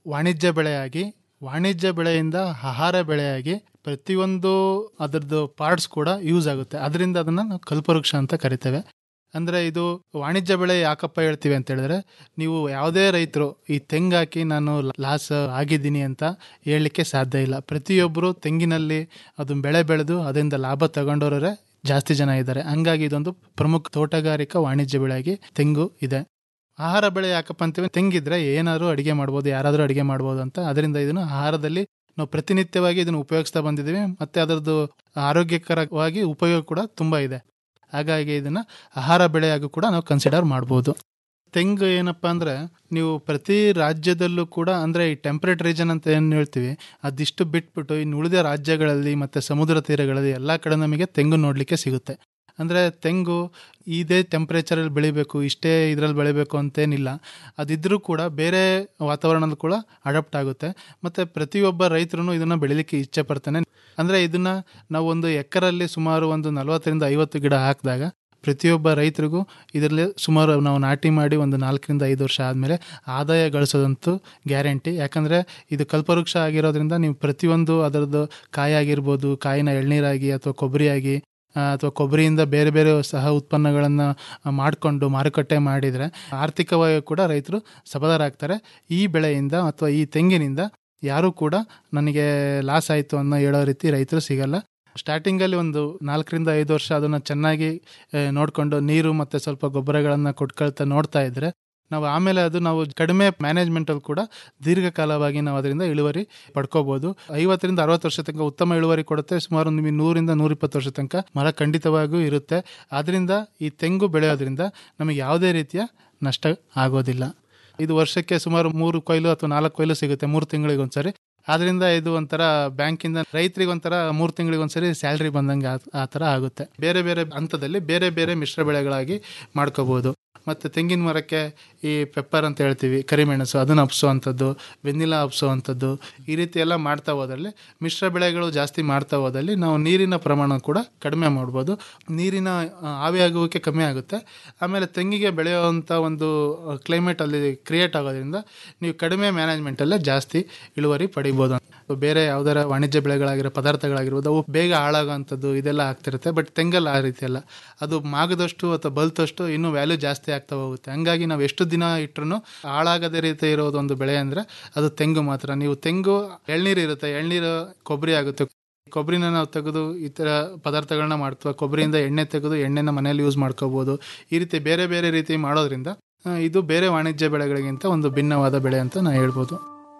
ವಾಣಿಜ್ಯ ಬೆಳೆಯಾಗಿ ವಾಣಿಜ್ಯ ಬೆಳೆಯಿಂದ ಆಹಾರ ಬೆಳೆಯಾಗಿ ಪ್ರತಿಯೊಂದು ಅದರದ್ದು ಪಾರ್ಟ್ಸ್ ಕೂಡ ಯೂಸ್ ಆಗುತ್ತೆ ಅದರಿಂದ ಅದನ್ನು ನಾವು ಕಲ್ಪವೃಕ್ಷ ಅಂತ ಕರಿತೇವೆ ಅಂದರೆ ಇದು ವಾಣಿಜ್ಯ ಬೆಳೆ ಯಾಕಪ್ಪ ಹೇಳ್ತೀವಿ ಅಂತ ಹೇಳಿದ್ರೆ ನೀವು ಯಾವುದೇ ರೈತರು ಈ ತೆಂಗು ಹಾಕಿ ನಾನು ಲಾಸ್ ಆಗಿದ್ದೀನಿ ಅಂತ ಹೇಳಲಿಕ್ಕೆ ಸಾಧ್ಯ ಇಲ್ಲ ಪ್ರತಿಯೊಬ್ಬರು ತೆಂಗಿನಲ್ಲಿ ಅದು ಬೆಳೆ ಬೆಳೆದು ಅದರಿಂದ ಲಾಭ ತಗೊಂಡವರೇ ಜಾಸ್ತಿ ಜನ ಇದ್ದಾರೆ ಹಂಗಾಗಿ ಇದೊಂದು ಪ್ರಮುಖ ತೋಟಗಾರಿಕಾ ವಾಣಿಜ್ಯ ಬೆಳೆಯಾಗಿ ತೆಂಗು ಇದೆ ಆಹಾರ ಬೆಳೆ ಯಾಕಪ್ಪ ಅಂತೀವಿ ತೆಂಗಿದ್ರೆ ಏನಾದರೂ ಅಡಿಗೆ ಮಾಡ್ಬೋದು ಯಾರಾದರೂ ಅಡಿಗೆ ಮಾಡ್ಬೋದು ಅಂತ ಅದರಿಂದ ಇದನ್ನು ಆಹಾರದಲ್ಲಿ ನಾವು ಪ್ರತಿನಿತ್ಯವಾಗಿ ಇದನ್ನು ಉಪಯೋಗಿಸ್ತಾ ಬಂದಿದ್ದೀವಿ ಮತ್ತೆ ಅದರದ್ದು ಆರೋಗ್ಯಕರವಾಗಿ ಉಪಯೋಗ ಕೂಡ ತುಂಬ ಇದೆ ಹಾಗಾಗಿ ಇದನ್ನು ಆಹಾರ ಬೆಳೆಯಾಗೂ ಕೂಡ ನಾವು ಕನ್ಸಿಡರ್ ಮಾಡ್ಬೋದು ತೆಂಗು ಏನಪ್ಪ ಅಂದರೆ ನೀವು ಪ್ರತಿ ರಾಜ್ಯದಲ್ಲೂ ಕೂಡ ಅಂದರೆ ಈ ಟೆಂಪ್ರೇಟ್ ರೀಜನ್ ಅಂತ ಏನು ಹೇಳ್ತೀವಿ ಅದಿಷ್ಟು ಬಿಟ್ಬಿಟ್ಟು ಇನ್ನು ಉಳಿದ ರಾಜ್ಯಗಳಲ್ಲಿ ಮತ್ತು ಸಮುದ್ರ ತೀರಗಳಲ್ಲಿ ಎಲ್ಲ ಕಡೆ ನಮಗೆ ತೆಂಗು ನೋಡಲಿಕ್ಕೆ ಸಿಗುತ್ತೆ ಅಂದರೆ ತೆಂಗು ಇದೇ ಟೆಂಪ್ರೇಚರಲ್ಲಿ ಬೆಳಿಬೇಕು ಇಷ್ಟೇ ಇದರಲ್ಲಿ ಬೆಳಿಬೇಕು ಅಂತೇನಿಲ್ಲ ಅದಿದ್ರೂ ಕೂಡ ಬೇರೆ ವಾತಾವರಣದಲ್ಲಿ ಕೂಡ ಅಡಾಪ್ಟ್ ಆಗುತ್ತೆ ಮತ್ತು ಪ್ರತಿಯೊಬ್ಬ ರೈತರು ಇದನ್ನು ಬೆಳಿಲಿಕ್ಕೆ ಇಚ್ಛೆ ಪಡ್ತಾನೆ ಅಂದರೆ ಇದನ್ನು ನಾವು ಒಂದು ಎಕರಲ್ಲಿ ಸುಮಾರು ಒಂದು ನಲವತ್ತರಿಂದ ಐವತ್ತು ಗಿಡ ಹಾಕಿದಾಗ ಪ್ರತಿಯೊಬ್ಬ ರೈತರಿಗೂ ಇದರಲ್ಲಿ ಸುಮಾರು ನಾವು ನಾಟಿ ಮಾಡಿ ಒಂದು ನಾಲ್ಕರಿಂದ ಐದು ವರ್ಷ ಆದಮೇಲೆ ಆದಾಯ ಗಳಿಸೋದಂತೂ ಗ್ಯಾರಂಟಿ ಯಾಕಂದರೆ ಇದು ಕಲ್ಪವೃಕ್ಷ ಆಗಿರೋದ್ರಿಂದ ನೀವು ಪ್ರತಿಯೊಂದು ಅದರದ್ದು ಕಾಯಿ ಆಗಿರ್ಬೋದು ಕಾಯಿನ ಎಳ್ನೀರಾಗಿ ಅಥವಾ ಕೊಬ್ಬರಿಯಾಗಿ ಅಥವಾ ಕೊಬ್ಬರಿಯಿಂದ ಬೇರೆ ಬೇರೆ ಸಹ ಉತ್ಪನ್ನಗಳನ್ನು ಮಾಡಿಕೊಂಡು ಮಾರುಕಟ್ಟೆ ಮಾಡಿದರೆ ಆರ್ಥಿಕವಾಗಿ ಕೂಡ ರೈತರು ಸಬಲರಾಗ್ತಾರೆ ಈ ಬೆಳೆಯಿಂದ ಅಥವಾ ಈ ತೆಂಗಿನಿಂದ ಯಾರೂ ಕೂಡ ನನಗೆ ಲಾಸ್ ಆಯಿತು ಅನ್ನೋ ಹೇಳೋ ರೀತಿ ರೈತರು ಸಿಗಲ್ಲ ಸ್ಟಾರ್ಟಿಂಗಲ್ಲಿ ಒಂದು ನಾಲ್ಕರಿಂದ ಐದು ವರ್ಷ ಅದನ್ನು ಚೆನ್ನಾಗಿ ನೋಡಿಕೊಂಡು ನೀರು ಮತ್ತು ಸ್ವಲ್ಪ ಗೊಬ್ಬರಗಳನ್ನು ಕೊಟ್ಕೊಳ್ತಾ ನೋಡ್ತಾ ಇದ್ದರೆ ನಾವು ಆಮೇಲೆ ಅದು ನಾವು ಕಡಿಮೆ ಮ್ಯಾನೇಜ್ಮೆಂಟಲ್ಲಿ ಕೂಡ ದೀರ್ಘಕಾಲವಾಗಿ ನಾವು ಅದರಿಂದ ಇಳುವರಿ ಪಡ್ಕೋಬೋದು ಐವತ್ತರಿಂದ ಅರವತ್ತು ವರ್ಷ ತನಕ ಉತ್ತಮ ಇಳುವರಿ ಕೊಡುತ್ತೆ ಸುಮಾರು ನಿಮಗೆ ನೂರಿಂದ ನೂರಿಪ್ಪತ್ತು ವರ್ಷ ತನಕ ಮರ ಖಂಡಿತವಾಗಿಯೂ ಇರುತ್ತೆ ಆದ್ದರಿಂದ ಈ ತೆಂಗು ಬೆಳೆಯೋದ್ರಿಂದ ನಮಗೆ ಯಾವುದೇ ರೀತಿಯ ನಷ್ಟ ಆಗೋದಿಲ್ಲ ಇದು ವರ್ಷಕ್ಕೆ ಸುಮಾರು ಮೂರು ಕೊಯ್ಲು ಅಥವಾ ನಾಲ್ಕು ಕೊಯ್ಲು ಸಿಗುತ್ತೆ ಮೂರು ತಿಂಗಳಿಗೆ ಒಂದ್ಸರಿ ಆದ್ರಿಂದ ಇದು ಒಂಥರ ಬ್ಯಾಂಕಿಂದ ರೈತರಿಗೆ ಒಂಥರ ಮೂರು ತಿಂಗಳಿಗೆ ಒಂದ್ಸರಿ ಸ್ಯಾಲ್ರಿ ಬಂದಂಗೆ ಆ ಥರ ಆಗುತ್ತೆ ಬೇರೆ ಬೇರೆ ಹಂತದಲ್ಲಿ ಬೇರೆ ಬೇರೆ ಮಿಶ್ರ ಬೆಳೆಗಳಾಗಿ ಮಾಡ್ಕೋಬಹುದು ಮತ್ತು ತೆಂಗಿನ ಮರಕ್ಕೆ ಈ ಪೆಪ್ಪರ್ ಅಂತ ಹೇಳ್ತೀವಿ ಕರಿಮೆಣಸು ಅದನ್ನು ಹಬ್ಸೋವಂಥದ್ದು ವೆನಿಲಾ ಹಬ್ಸೋವಂಥದ್ದು ಈ ರೀತಿ ಎಲ್ಲ ಮಾಡ್ತಾ ಹೋದಲ್ಲಿ ಮಿಶ್ರ ಬೆಳೆಗಳು ಜಾಸ್ತಿ ಮಾಡ್ತಾ ಹೋದಲ್ಲಿ ನಾವು ನೀರಿನ ಪ್ರಮಾಣ ಕೂಡ ಕಡಿಮೆ ಮಾಡ್ಬೋದು ನೀರಿನ ಆವಿಯಾಗುವಿಕೆ ಕಮ್ಮಿ ಆಗುತ್ತೆ ಆಮೇಲೆ ತೆಂಗಿಗೆ ಬೆಳೆಯುವಂಥ ಒಂದು ಕ್ಲೈಮೇಟ್ ಅಲ್ಲಿ ಕ್ರಿಯೇಟ್ ಆಗೋದ್ರಿಂದ ನೀವು ಕಡಿಮೆ ಮ್ಯಾನೇಜ್ಮೆಂಟಲ್ಲೇ ಜಾಸ್ತಿ ಇಳುವರಿ ಪಡಿಬೋದು ಬೇರೆ ಯಾವ್ದಾರ ವಾಣಿಜ್ಯ ಬೆಳೆಗಳಾಗಿರೋ ಪದಾರ್ಥಗಳಾಗಿರ್ಬೋದು ಅವು ಬೇಗ ಹಾಳಾಗೋವಂಥದ್ದು ಇದೆಲ್ಲ ಆಗ್ತಿರುತ್ತೆ ಬಟ್ ತೆಂಗಲ್ಲ ಆ ರೀತಿ ಅಲ್ಲ ಅದು ಮಾಗದಷ್ಟು ಅಥವಾ ಬಲ್ತಷ್ಟು ಇನ್ನೂ ವ್ಯಾಲ್ಯೂ ಜಾಸ್ತಿ ಆಗ್ತಾ ಹೋಗುತ್ತೆ ಹಂಗಾಗಿ ನಾವು ಎಷ್ಟು ದಿನ ಇಟ್ಟರು ಹಾಳಾಗದೇ ರೀತಿ ಇರೋದು ಒಂದು ಬೆಳೆ ಅಂದರೆ ಅದು ತೆಂಗು ಮಾತ್ರ ನೀವು ತೆಂಗು ಎಳ್ನೀರು ಇರುತ್ತೆ ಎಳ್ನೀರು ಕೊಬ್ಬರಿ ಆಗುತ್ತೆ ಕೊಬ್ಬರಿನ ನಾವು ತೆಗೆದು ಈ ಥರ ಪದಾರ್ಥಗಳನ್ನ ಮಾಡ್ತೀವಿ ಕೊಬ್ಬರಿಯಿಂದ ಎಣ್ಣೆ ತೆಗೆದು ಎಣ್ಣೆನ ಮನೇಲಿ ಯೂಸ್ ಮಾಡ್ಕೋಬೋದು ಈ ರೀತಿ ಬೇರೆ ಬೇರೆ ರೀತಿ ಮಾಡೋದ್ರಿಂದ ಇದು ಬೇರೆ ವಾಣಿಜ್ಯ ಬೆಳೆಗಳಿಗಿಂತ ಒಂದು ಭಿನ್ನವಾದ ಬೆಳೆ ಅಂತ ನಾವು ಹೇಳ್ಬೋದು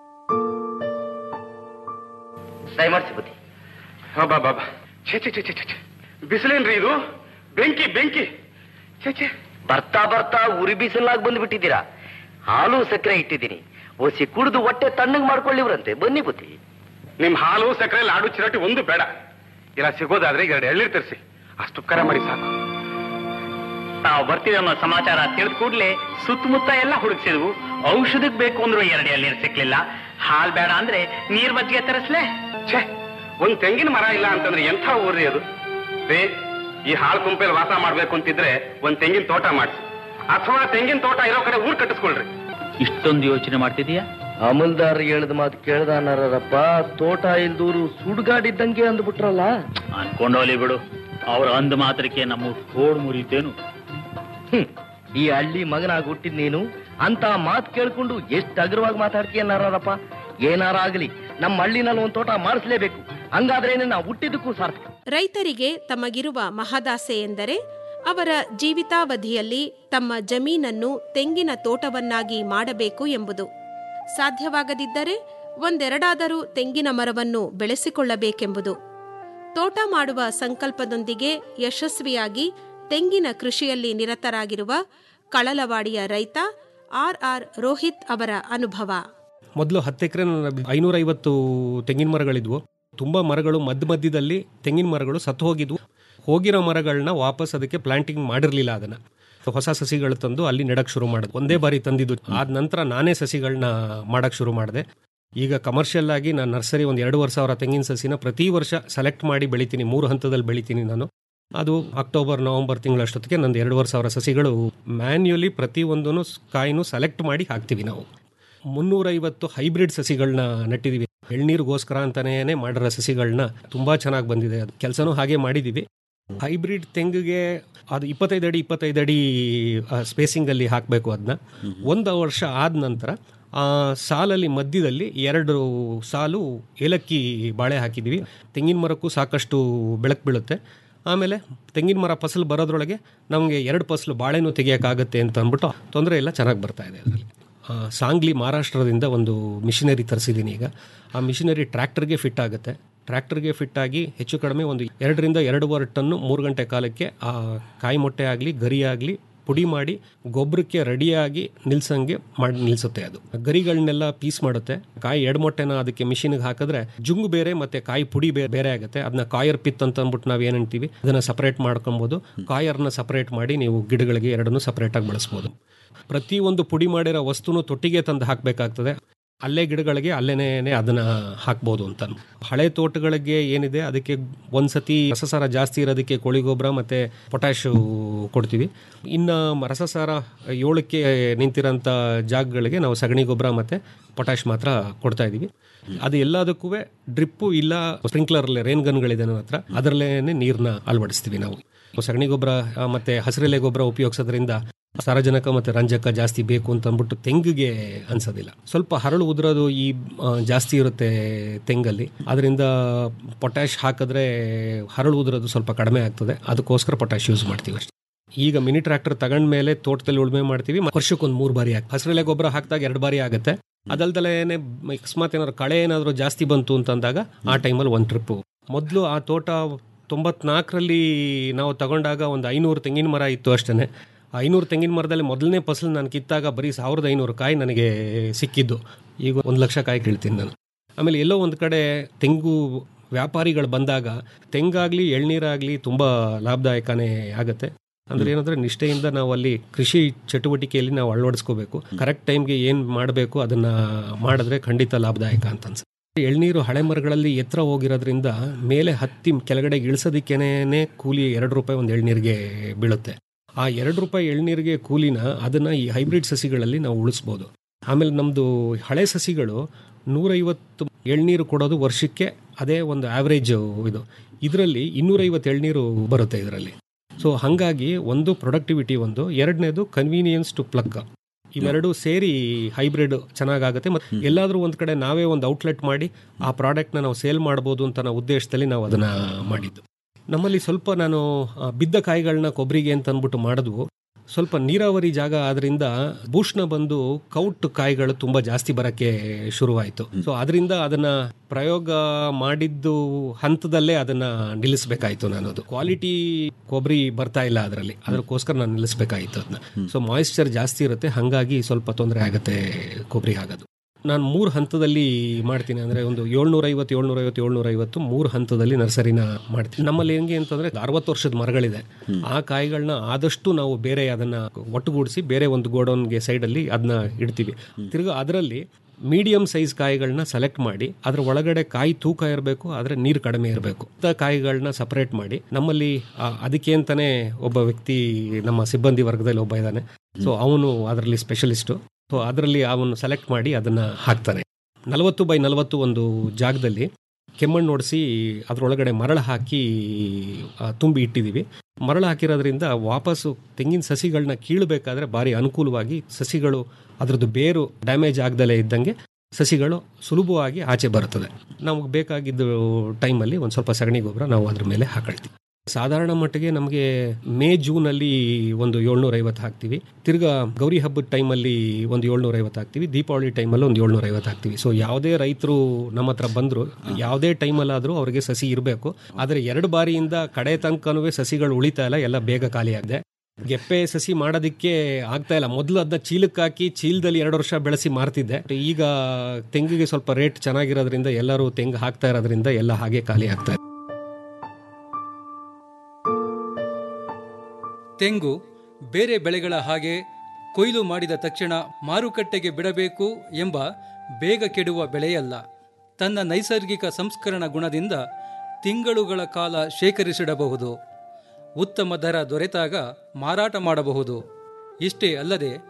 ದಯಮಾಡಿಸಿ ಬುದ್ಧಿ ಬಾ ಬಾ ಬಾ ಛೇ ಛೇ ಛೇ ಛೇ ಛೇ ಬಿಸಿಲೇನ್ರಿ ಇದು ಬೆಂಕಿ ಬೆಂಕಿ ಛೇ ಛೇ ಬರ್ತಾ ಬರ್ತಾ ಉರಿ ಬಿಸಿಲಾಗಿ ಬಂದ್ಬಿಟ್ಟಿದ್ದೀರಾ ಹಾಲು ಸಕ್ಕರೆ ಇಟ್ಟಿದ್ದೀನಿ ಒಸಿ ಕುಡಿದು ಹೊಟ್ಟೆ ತಣ್ಣಗೆ ಮಾಡ್ಕೊಳ್ಳಿವ್ರಂತೆ ಬನ್ನಿ ಬುದ್ಧಿ ನಿಮ್ ಹಾಲು ಸಕ್ಕರೆ ಲಾಡು ಚಿರಟಿ ಒಂದು ಬೇಡ ಇಲ್ಲ ಸಿಗೋದಾದ್ರೆ ಎರಡು ಎಳ್ನೀರು ತರಿಸಿ ಅಷ್ಟು ಉಪಕಾರ ಮಾಡಿ ಸಾಕು ತಾವು ಬರ್ತೀವಿ ಅನ್ನೋ ಸಮಾಚಾರ ತಿಳಿದ ಕೂಡಲೇ ಸುತ್ತಮುತ್ತ ಎಲ್ಲ ಹುಡುಕ್ಸಿದ್ವು ಔಷಧಕ್ ಬೇಕು ಅಂದ್ರು ಎರಡು ಎಳ್ನೀರು ಸಿಕ್ಲಿಲ್ಲ ಹಾಲ್ ಬೇಡ ಅಂದ್ರೆ ನೀರ್ ಮಜ್ಜಿಗೆ ತರಿಸ್ಲೆ ಛೇ ಒಂದ್ ತೆಂಗಿನ ಮರ ಇಲ್ಲ ಅಂತಂದ್ರೆ ಎಂಥ ಊರ್ರಿ ಅದು ರೇ ಈ ಹಾಳು ಕುಂಪೆಲ್ ವಾಸ ಮಾಡ್ಬೇಕು ಅಂತಿದ್ರೆ ಒಂದ್ ತೆಂಗಿನ ತೋಟ ಮಾಡಿಸಿ ಅಥವಾ ತೆಂಗಿನ ತೋಟ ಇರೋ ಕಡೆ ಊರ್ ಕಟ್ಟಿಸ್ಕೊಳ್ರಿ ಇಷ್ಟೊಂದು ಯೋಚನೆ ಮಾಡ್ತಿದೀಯಾ ಅಮಲ್ದಾರ್ ಹೇಳಿದ ಮಾತು ಕೇಳ್ದಾನರಪ್ಪ ತೋಟ ಇಲ್ದೂರು ಸುಡ್ಗಾಡಿದ್ದಂಗೆ ಅಂದ್ಬಿಟ್ರಲ್ಲ ಅನ್ಕೊಂಡೋಲಿ ಬಿಡು ಅವ್ರ ಅಂದ ಮಾತ್ರಕ್ಕೆ ನಮ್ಮ ಕೋಡ್ ಮುರಿತೇನು ಹ್ಮ್ ಈ ಹಳ್ಳಿ ಮಗನಾಗಿ ಹುಟ್ಟಿದ್ ನೀನು ಅಂತ ಮಾತು ಕೇಳ್ಕೊಂಡು ಎಷ್ಟು ಅಗ್ರವಾಗಿ ಮಾತಾಡ್ತೀಯ ನಾರಪ್ಪ ಏನಾರ ಆಗಲಿ ನಮ್ಮ ಹಳ್ಳಿನಲ್ಲಿ ಒಂದ್ ತೋಟ ಮಾಡಿಸ್ಲೇಬೇಕು ಹಂಗಾದ್ರೇನೆ ನಾವು ಹುಟ್ಟಿದ್ದಕ್ಕೂ ಸಾರ್ಥಕ ರೈತರಿಗೆ ತಮಗಿರುವ ಮಹದಾಸೆ ಎಂದರೆ ಅವರ ಜೀವಿತಾವಧಿಯಲ್ಲಿ ತಮ್ಮ ಜಮೀನನ್ನು ತೆಂಗಿನ ತೋಟವನ್ನಾಗಿ ಮಾಡಬೇಕು ಎಂಬುದು ಸಾಧ್ಯವಾಗದಿದ್ದರೆ ಒಂದೆರಡಾದರೂ ತೆಂಗಿನ ಮರವನ್ನು ಬೆಳೆಸಿಕೊಳ್ಳಬೇಕೆಂಬುದು ತೋಟ ಮಾಡುವ ಸಂಕಲ್ಪದೊಂದಿಗೆ ಯಶಸ್ವಿಯಾಗಿ ತೆಂಗಿನ ಕೃಷಿಯಲ್ಲಿ ನಿರತರಾಗಿರುವ ಕಳಲವಾಡಿಯ ರೈತ ಆರ್ ಆರ್ ರೋಹಿತ್ ಅವರ ಅನುಭವ ಮೊದಲು ಹತ್ತು ಎಕರೆ ಐನೂರೈವತ್ತು ತೆಂಗಿನ ಮರಗಳಿದ್ವು ತುಂಬ ಮರಗಳು ಮಧ್ಯ ಮಧ್ಯದಲ್ಲಿ ತೆಂಗಿನ ಮರಗಳು ಸತ್ತು ಹೋಗಿದ್ವು ಹೋಗಿರೋ ಮರಗಳನ್ನ ವಾಪಸ್ ಅದಕ್ಕೆ ಪ್ಲಾಂಟಿಂಗ್ ಮಾಡಿರಲಿಲ್ಲ ಅದನ್ನು ಹೊಸ ಸಸಿಗಳು ತಂದು ಅಲ್ಲಿ ನೆಡಕ್ಕೆ ಶುರು ಮಾಡೋದು ಒಂದೇ ಬಾರಿ ತಂದಿದ್ದು ಆದ ನಂತರ ನಾನೇ ಸಸಿಗಳನ್ನ ಮಾಡಕ್ಕೆ ಶುರು ಮಾಡಿದೆ ಈಗ ಕಮರ್ಷಿಯಲ್ ಆಗಿ ನಾನು ನರ್ಸರಿ ಒಂದು ಎರಡೂವರೆ ಸಾವಿರ ತೆಂಗಿನ ಸಸಿನ ಪ್ರತಿ ವರ್ಷ ಸೆಲೆಕ್ಟ್ ಮಾಡಿ ಬೆಳಿತೀನಿ ಮೂರು ಹಂತದಲ್ಲಿ ಬೆಳಿತೀನಿ ನಾನು ಅದು ಅಕ್ಟೋಬರ್ ನವಂಬರ್ ತಿಂಗಳಷ್ಟೊತ್ತಿಗೆ ನಂದು ಎರಡೂವರೆ ಸಾವಿರ ಸಸಿಗಳು ಮ್ಯಾನ್ಯುಲಿ ಪ್ರತಿಯೊಂದೂ ಕಾಯಿನೂ ಸೆಲೆಕ್ಟ್ ಮಾಡಿ ಹಾಕ್ತೀವಿ ನಾವು ಮುನ್ನೂರೈವತ್ತು ಹೈಬ್ರಿಡ್ ಸಸಿಗಳನ್ನ ನೆಟ್ಟಿದ್ದೀವಿ ಎಳ್ನೀರಿಗೋಸ್ಕರ ಅಂತಾನೇ ಮಾಡಿರೋ ಸಸಿಗಳನ್ನ ತುಂಬ ಚೆನ್ನಾಗಿ ಬಂದಿದೆ ಅದು ಕೆಲಸನೂ ಹಾಗೆ ಮಾಡಿದ್ದೀವಿ ಹೈಬ್ರಿಡ್ ತೆಂಗಿಗೆ ಅದು ಇಪ್ಪತ್ತೈದು ಅಡಿ ಇಪ್ಪತ್ತೈದು ಅಡಿ ಸ್ಪೇಸಿಂಗಲ್ಲಿ ಹಾಕಬೇಕು ಅದನ್ನ ಒಂದು ವರ್ಷ ಆದ ನಂತರ ಆ ಸಾಲಲ್ಲಿ ಮಧ್ಯದಲ್ಲಿ ಎರಡು ಸಾಲು ಏಲಕ್ಕಿ ಬಾಳೆ ಹಾಕಿದ್ದೀವಿ ತೆಂಗಿನ ಮರಕ್ಕೂ ಸಾಕಷ್ಟು ಬೆಳಕು ಬೀಳುತ್ತೆ ಆಮೇಲೆ ತೆಂಗಿನ ಮರ ಫಸಲು ಬರೋದ್ರೊಳಗೆ ನಮಗೆ ಎರಡು ಫಸಲು ಬಾಳೆನೂ ತೆಗಿಯೋಕ್ಕಾಗತ್ತೆ ಅಂತ ಅಂದ್ಬಿಟ್ಟು ತೊಂದರೆ ಇಲ್ಲ ಚೆನ್ನಾಗಿ ಬರ್ತಾ ಇದೆ ಅದರಲ್ಲಿ ಸಾಂಗ್ಲಿ ಮಹಾರಾಷ್ಟ್ರದಿಂದ ಒಂದು ಮಿಷಿನರಿ ತರಿಸಿದ್ದೀನಿ ಈಗ ಆ ಮಿಷಿನರಿ ಟ್ರ್ಯಾಕ್ಟರ್ಗೆ ಫಿಟ್ ಆಗುತ್ತೆ ಟ್ರ್ಯಾಕ್ಟರ್ಗೆ ಫಿಟ್ ಆಗಿ ಹೆಚ್ಚು ಕಡಿಮೆ ಒಂದು ಎರಡರಿಂದ ಎರಡೂವರೆ ಟನ್ನು ಮೂರು ಗಂಟೆ ಕಾಲಕ್ಕೆ ಆ ಕಾಯಿ ಮೊಟ್ಟೆ ಆಗಲಿ ಗರಿ ಆಗಲಿ ಪುಡಿ ಮಾಡಿ ಗೊಬ್ಬರಕ್ಕೆ ರೆಡಿಯಾಗಿ ನಿಲ್ಸಂಗೆ ಮಾಡಿ ನಿಲ್ಸುತ್ತೆ ಅದು ಗರಿಗಳನ್ನೆಲ್ಲ ಪೀಸ್ ಮಾಡುತ್ತೆ ಕಾಯಿ ಎಡಮೊಟ್ಟೆನ ಅದಕ್ಕೆ ಮಿಷಿನ್ಗೆ ಹಾಕಿದ್ರೆ ಜುಂಗು ಬೇರೆ ಮತ್ತೆ ಕಾಯಿ ಪುಡಿ ಬೇರೆ ಬೇರೆ ಆಗುತ್ತೆ ಅದನ್ನ ಕಾಯರ್ ಪಿತ್ ಅಂತ ಅಂದ್ಬಿಟ್ಟು ನಾವು ಏನಂತೀವಿ ಅದನ್ನ ಸಪರೇಟ್ ಮಾಡ್ಕೊಬೋದು ಕಾಯರ್ನ ಸಪರೇಟ್ ಮಾಡಿ ನೀವು ಗಿಡಗಳಿಗೆ ಎರಡನ್ನೂ ಸಪರೇಟಾಗಿ ಬಳಸ್ಬೋದು ಪ್ರತಿಯೊಂದು ಪುಡಿ ಮಾಡಿರೋ ವಸ್ತುನು ತೊಟ್ಟಿಗೆ ತಂದು ಹಾಕಬೇಕಾಗ್ತದೆ ಅಲ್ಲೇ ಗಿಡಗಳಿಗೆ ಅಲ್ಲೇನೇ ಅದನ್ನ ಹಾಕ್ಬೋದು ಅಂತ ಹಳೆ ತೋಟಗಳಿಗೆ ಏನಿದೆ ಅದಕ್ಕೆ ಒಂದ್ಸತಿ ರಸಸಾರ ಜಾಸ್ತಿ ಇರೋದಕ್ಕೆ ಕೋಳಿ ಗೊಬ್ಬರ ಮತ್ತೆ ಪೊಟ್ಯಾಶ್ ಕೊಡ್ತೀವಿ ಇನ್ನು ರಸಸಾರ ಏಳಕ್ಕೆ ನಿಂತಿರೋಂಥ ಜಾಗಗಳಿಗೆ ನಾವು ಸಗಣಿ ಗೊಬ್ಬರ ಮತ್ತೆ ಪೊಟ್ಯಾಶ್ ಮಾತ್ರ ಕೊಡ್ತಾ ಇದ್ದೀವಿ ಅದು ಎಲ್ಲದಕ್ಕೂ ಡ್ರಿಪ್ಪು ಇಲ್ಲ ಸ್ಪ್ರಿಂಕ್ಲರ್ ರೇನ್ ಗನ್ಗಳಿದೆ ನನ್ನ ಹತ್ರ ಅದರಲ್ಲೇ ನೀರನ್ನ ಅಳವಡಿಸ್ತೀವಿ ನಾವು ಸಗಣಿ ಗೊಬ್ಬರ ಮತ್ತೆ ಹಸಿರೆಲೆ ಗೊಬ್ಬರ ಉಪಯೋಗಿಸೋದ್ರಿಂದ ಸಾರಜನಕ ಮತ್ತು ರಂಜಕ ಜಾಸ್ತಿ ಬೇಕು ಅಂತ ಅಂದ್ಬಿಟ್ಟು ತೆಂಗಿಗೆ ಅನ್ಸೋದಿಲ್ಲ ಸ್ವಲ್ಪ ಹರಳು ಉದುರೋದು ಈ ಆ, ಜಾಸ್ತಿ ಇರುತ್ತೆ ತೆಂಗಲ್ಲಿ ಅದರಿಂದ ಪೊಟ್ಯಾಶ್ ಹಾಕಿದ್ರೆ ಹರಳು ಉದುರೋದು ಸ್ವಲ್ಪ ಕಡಿಮೆ ಆಗ್ತದೆ ಅದಕ್ಕೋಸ್ಕರ ಪೊಟ್ಯಾಶ್ ಯೂಸ್ ಮಾಡ್ತೀವಿ ಅಷ್ಟೇ ಈಗ ಮಿನಿ ಟ್ರ್ಯಾಕ್ಟರ್ ತಗೊಂಡ ಮೇಲೆ ತೋಟದಲ್ಲಿ ಉಳುಮೆ ಮಾಡ್ತೀವಿ ವರ್ಷಕ್ಕೊಂದು ಮೂರು ಬಾರಿ ಹಾಕಿ ಹಸಿರೆಲೆ ಗೊಬ್ಬರ ಹಾಕಿದಾಗ ಎರಡು ಬಾರಿ ಆಗುತ್ತೆ ಅದಲ್ದಲೇನೆ ಅಕಸ್ಮಾತ್ ಏನಾದ್ರು ಕಳೆ ಏನಾದರೂ ಜಾಸ್ತಿ ಬಂತು ಅಂತಂದಾಗ ಆ ಟೈಮಲ್ಲಿ ಒಂದು ಟ್ರಿಪ್ಪು ಮೊದಲು ಆ ತೋಟ ತೊಂಬತ್ನಾಲ್ಕರಲ್ಲಿ ನಾವು ತಗೊಂಡಾಗ ಒಂದು ಐನೂರು ತೆಂಗಿನ ಮರ ಇತ್ತು ಅಷ್ಟೇ ಐನೂರು ತೆಂಗಿನ ಮರದಲ್ಲಿ ಮೊದಲನೇ ಫಸಲು ನಾನು ಕಿತ್ತಾಗ ಬರೀ ಸಾವಿರದ ಐನೂರು ಕಾಯಿ ನನಗೆ ಸಿಕ್ಕಿದ್ದು ಈಗ ಒಂದು ಲಕ್ಷ ಕಾಯಿ ಕೀಳ್ತೀನಿ ನಾನು ಆಮೇಲೆ ಎಲ್ಲೋ ಒಂದು ಕಡೆ ತೆಂಗು ವ್ಯಾಪಾರಿಗಳು ಬಂದಾಗ ತೆಂಗಾಗಲಿ ಎಳ್ನೀರಾಗಲಿ ತುಂಬ ಲಾಭದಾಯಕನೇ ಆಗುತ್ತೆ ಅಂದ್ರೆ ಏನಂದ್ರೆ ನಿಷ್ಠೆಯಿಂದ ನಾವು ಅಲ್ಲಿ ಕೃಷಿ ಚಟುವಟಿಕೆಯಲ್ಲಿ ನಾವು ಅಳವಡಿಸ್ಕೋಬೇಕು ಕರೆಕ್ಟ್ ಟೈಮ್ಗೆ ಏನು ಮಾಡಬೇಕು ಅದನ್ನ ಮಾಡಿದ್ರೆ ಖಂಡಿತ ಲಾಭದಾಯಕ ಅಂತ ಅನ್ಸುತ್ತೆ ಎಳ್ನೀರು ಹಳೆ ಮರಗಳಲ್ಲಿ ಎತ್ತರ ಹೋಗಿರೋದ್ರಿಂದ ಮೇಲೆ ಹತ್ತಿ ಕೆಳಗಡೆ ಇಳಿಸೋದಕ್ಕೇನೆ ಕೂಲಿ ಎರಡು ರೂಪಾಯಿ ಒಂದು ಎಳ್ನೀರಿಗೆ ಬೀಳುತ್ತೆ ಆ ಎರಡು ರೂಪಾಯಿ ಎಳ್ನೀರಿಗೆ ಕೂಲಿನ ಅದನ್ನ ಈ ಹೈಬ್ರಿಡ್ ಸಸಿಗಳಲ್ಲಿ ನಾವು ಉಳಿಸ್ಬೋದು ಆಮೇಲೆ ನಮ್ಮದು ಹಳೆ ಸಸಿಗಳು ನೂರೈವತ್ತು ಎಳ್ನೀರು ಕೊಡೋದು ವರ್ಷಕ್ಕೆ ಅದೇ ಒಂದು ಆವ್ರೇಜ್ ಇದು ಇದರಲ್ಲಿ ಇನ್ನೂರೈವತ್ತು ಎಳ್ನೀರು ಬರುತ್ತೆ ಇದರಲ್ಲಿ ಸೊ ಹಾಗಾಗಿ ಒಂದು ಪ್ರೊಡಕ್ಟಿವಿಟಿ ಒಂದು ಎರಡನೇದು ಕನ್ವೀನಿಯನ್ಸ್ ಟು ಪ್ಲಗ್ ಇವೆರಡು ಸೇರಿ ಹೈಬ್ರಿಡ್ ಚೆನ್ನಾಗಾಗುತ್ತೆ ಮತ್ತು ಎಲ್ಲಾದರೂ ಒಂದು ಕಡೆ ನಾವೇ ಒಂದು ಔಟ್ಲೆಟ್ ಮಾಡಿ ಆ ಪ್ರಾಡಕ್ಟ್ನ ನಾವು ಸೇಲ್ ಮಾಡ್ಬೋದು ಅಂತ ನಾವು ಉದ್ದೇಶದಲ್ಲಿ ನಾವು ಅದನ್ನು ಮಾಡಿದ್ದು ನಮ್ಮಲ್ಲಿ ಸ್ವಲ್ಪ ನಾನು ಆ, ಬಿದ್ದ ಕಾಯಿಗಳನ್ನ ಕೊಬ್ಬರಿಗೆ ಅಂತ ಅಂದ್ಬಿಟ್ಟು ಮಾಡಿದ್ವು ಸ್ವಲ್ಪ ನೀರಾವರಿ ಜಾಗ ಆದ್ರಿಂದ ಭೂಷಣ ಬಂದು ಕೌಟ್ ಕಾಯಿಗಳು ತುಂಬಾ ಜಾಸ್ತಿ ಬರಕ್ಕೆ ಶುರುವಾಯಿತು ಸೊ ಅದರಿಂದ ಅದನ್ನ ಪ್ರಯೋಗ ಮಾಡಿದ್ದು ಹಂತದಲ್ಲೇ ಅದನ್ನ ನಿಲ್ಲಿಸಬೇಕಾಯ್ತು ನಾನು ಅದು ಕ್ವಾಲಿಟಿ ಕೊಬ್ಬರಿ ಬರ್ತಾ ಇಲ್ಲ ಅದರಲ್ಲಿ ಅದಕ್ಕೋಸ್ಕರ ನಾನು ನಿಲ್ಲಿಸಬೇಕಾಯ್ತು ಅದನ್ನ ಸೊ ಮಾಯಿಶ್ಚರ್ ಜಾಸ್ತಿ ಇರುತ್ತೆ ಹಾಗಾಗಿ ಸ್ವಲ್ಪ ತೊಂದರೆ ಆಗುತ್ತೆ ಕೊಬ್ಬರಿ ಆಗೋದು ನಾನು ಮೂರು ಹಂತದಲ್ಲಿ ಮಾಡ್ತೀನಿ ಅಂದರೆ ಒಂದು ಏಳ್ನೂರೈವತ್ತು ಏಳ್ನೂರೈವತ್ತು ಏಳ್ನೂರೈವತ್ತು ಮೂರು ಹಂತದಲ್ಲಿ ನರ್ಸರಿನ ಮಾಡ್ತೀನಿ ನಮ್ಮಲ್ಲಿ ಹೆಂಗೆ ಅಂತಂದರೆ ಅರವತ್ತು ವರ್ಷದ ಮರಗಳಿದೆ ಆ ಕಾಯಿಗಳನ್ನ ಆದಷ್ಟು ನಾವು ಬೇರೆ ಅದನ್ನು ಒಟ್ಟುಗೂಡಿಸಿ ಬೇರೆ ಒಂದು ಗೋಡೌನ್ಗೆ ಸೈಡಲ್ಲಿ ಅದನ್ನ ಇಡ್ತೀವಿ ತಿರ್ಗಾ ಅದರಲ್ಲಿ ಮೀಡಿಯಂ ಸೈಜ್ ಕಾಯಿಗಳನ್ನ ಸೆಲೆಕ್ಟ್ ಮಾಡಿ ಅದ್ರ ಒಳಗಡೆ ಕಾಯಿ ತೂಕ ಇರಬೇಕು ಆದರೆ ನೀರು ಕಡಿಮೆ ಇರಬೇಕು ಅಂತ ಕಾಯಿಗಳನ್ನ ಸಪರೇಟ್ ಮಾಡಿ ನಮ್ಮಲ್ಲಿ ಆ, ಅದಕ್ಕೆ ಅಂತಾನೆ ಒಬ್ಬ ವ್ಯಕ್ತಿ ನಮ್ಮ ಸಿಬ್ಬಂದಿ ವರ್ಗದಲ್ಲಿ ಒಬ್ಬ ಇದ್ದಾನೆ ಸೊ ಅವನು ಅದರಲ್ಲಿ ಸ್ಪೆಷಲಿಸ್ಟು ಸೊ ಅದರಲ್ಲಿ ಅವನು ಸೆಲೆಕ್ಟ್ ಮಾಡಿ ಅದನ್ನ ಹಾಕ್ತಾನೆ ನಲವತ್ತು ಬೈ ನಲವತ್ತು ಒಂದು ಜಾಗದಲ್ಲಿ ಕೆಮ್ಮಣ್ಣು ಹೊಡಿಸಿ ಅದರೊಳಗಡೆ ಮರಳು ಹಾಕಿ ಆ, ತುಂಬಿ ಇಟ್ಟಿದ್ದೀವಿ ಮರಳು ಹಾಕಿರೋದ್ರಿಂದ ವಾಪಸ್ಸು ತೆಂಗಿನ ಸಸಿಗಳನ್ನ ಕೀಳಬೇಕಾದ್ರೆ ಭಾರಿ ಅನುಕೂಲವಾಗಿ ಸಸಿಗಳು ಅದರದ್ದು ಬೇರು ಡ್ಯಾಮೇಜ್ ಆಗದಲ್ಲೇ ಇದ್ದಂಗೆ ಸಸಿಗಳು ಸುಲಭವಾಗಿ ಆಚೆ ಬರುತ್ತದೆ ನಮಗೆ ಬೇಕಾಗಿದ್ದ ಟೈಮಲ್ಲಿ ಒಂದು ಸ್ವಲ್ಪ ಸಗಣಿ ಗೊಬ್ಬರ ನಾವು ಅದ್ರ ಮೇಲೆ ಹಾಕೊಳ್ತೀವಿ ಸಾಧಾರಣ ಮಟ್ಟಿಗೆ ನಮಗೆ ಮೇ ಜೂನಲ್ಲಿ ಒಂದು ಏಳ್ನೂರೈವತ್ತು ಹಾಕ್ತೀವಿ ತಿರ್ಗಾ ಗೌರಿ ಹಬ್ಬದ ಟೈಮಲ್ಲಿ ಒಂದು ಏಳ್ನೂರೈವತ್ತು ಹಾಕ್ತೀವಿ ದೀಪಾವಳಿ ಟೈಮಲ್ಲಿ ಒಂದು ಏಳ್ನೂರೈವತ್ತು ಹಾಕ್ತೀವಿ ಸೊ ಯಾವುದೇ ರೈತರು ನಮ್ಮ ಹತ್ರ ಬಂದರು ಯಾವುದೇ ಟೈಮಲ್ಲಾದರೂ ಅವರಿಗೆ ಸಸಿ ಇರಬೇಕು ಆದರೆ ಎರಡು ಬಾರಿಯಿಂದ ಕಡೆ ತನಕನೂ ಸಸಿಗಳು ಉಳಿತಾ ಇಲ್ಲ ಎಲ್ಲ ಬೇಗ ಖಾಲಿಯಾಗಿದೆ ಗೆಪ್ಪೆ ಸಸಿ ಮಾಡೋದಕ್ಕೆ ಆಗ್ತಾ ಇಲ್ಲ ಮೊದಲು ಅದನ್ನ ಚೀಲಕ್ಕೆ ಹಾಕಿ ಚೀಲದಲ್ಲಿ ಎರಡು ವರ್ಷ ಬೆಳೆಸಿ ಮಾರ್ತಿದ್ದೆ ಈಗ ತೆಂಗಿಗೆ ಸ್ವಲ್ಪ ರೇಟ್ ಚೆನ್ನಾಗಿರೋದ್ರಿಂದ ಎಲ್ಲರೂ ತೆಂಗು ಹಾಕ್ತಾ ಇರೋದ್ರಿಂದ ಎಲ್ಲ ಹಾಗೆ ಖಾಲಿ ಆಗ್ತಾ ಇದೆ ತೆಂಗು ಬೇರೆ ಬೆಳೆಗಳ ಹಾಗೆ ಕೊಯ್ಲು ಮಾಡಿದ ತಕ್ಷಣ ಮಾರುಕಟ್ಟೆಗೆ ಬಿಡಬೇಕು ಎಂಬ ಬೇಗ ಕೆಡುವ ಬೆಳೆಯಲ್ಲ ತನ್ನ ನೈಸರ್ಗಿಕ ಸಂಸ್ಕರಣ ಗುಣದಿಂದ ತಿಂಗಳುಗಳ ಕಾಲ ಶೇಖರಿಸಿಡಬಹುದು ಉತ್ತಮ ದರ ದೊರೆತಾಗ ಮಾರಾಟ ಮಾಡಬಹುದು ಇಷ್ಟೇ ಅಲ್ಲದೆ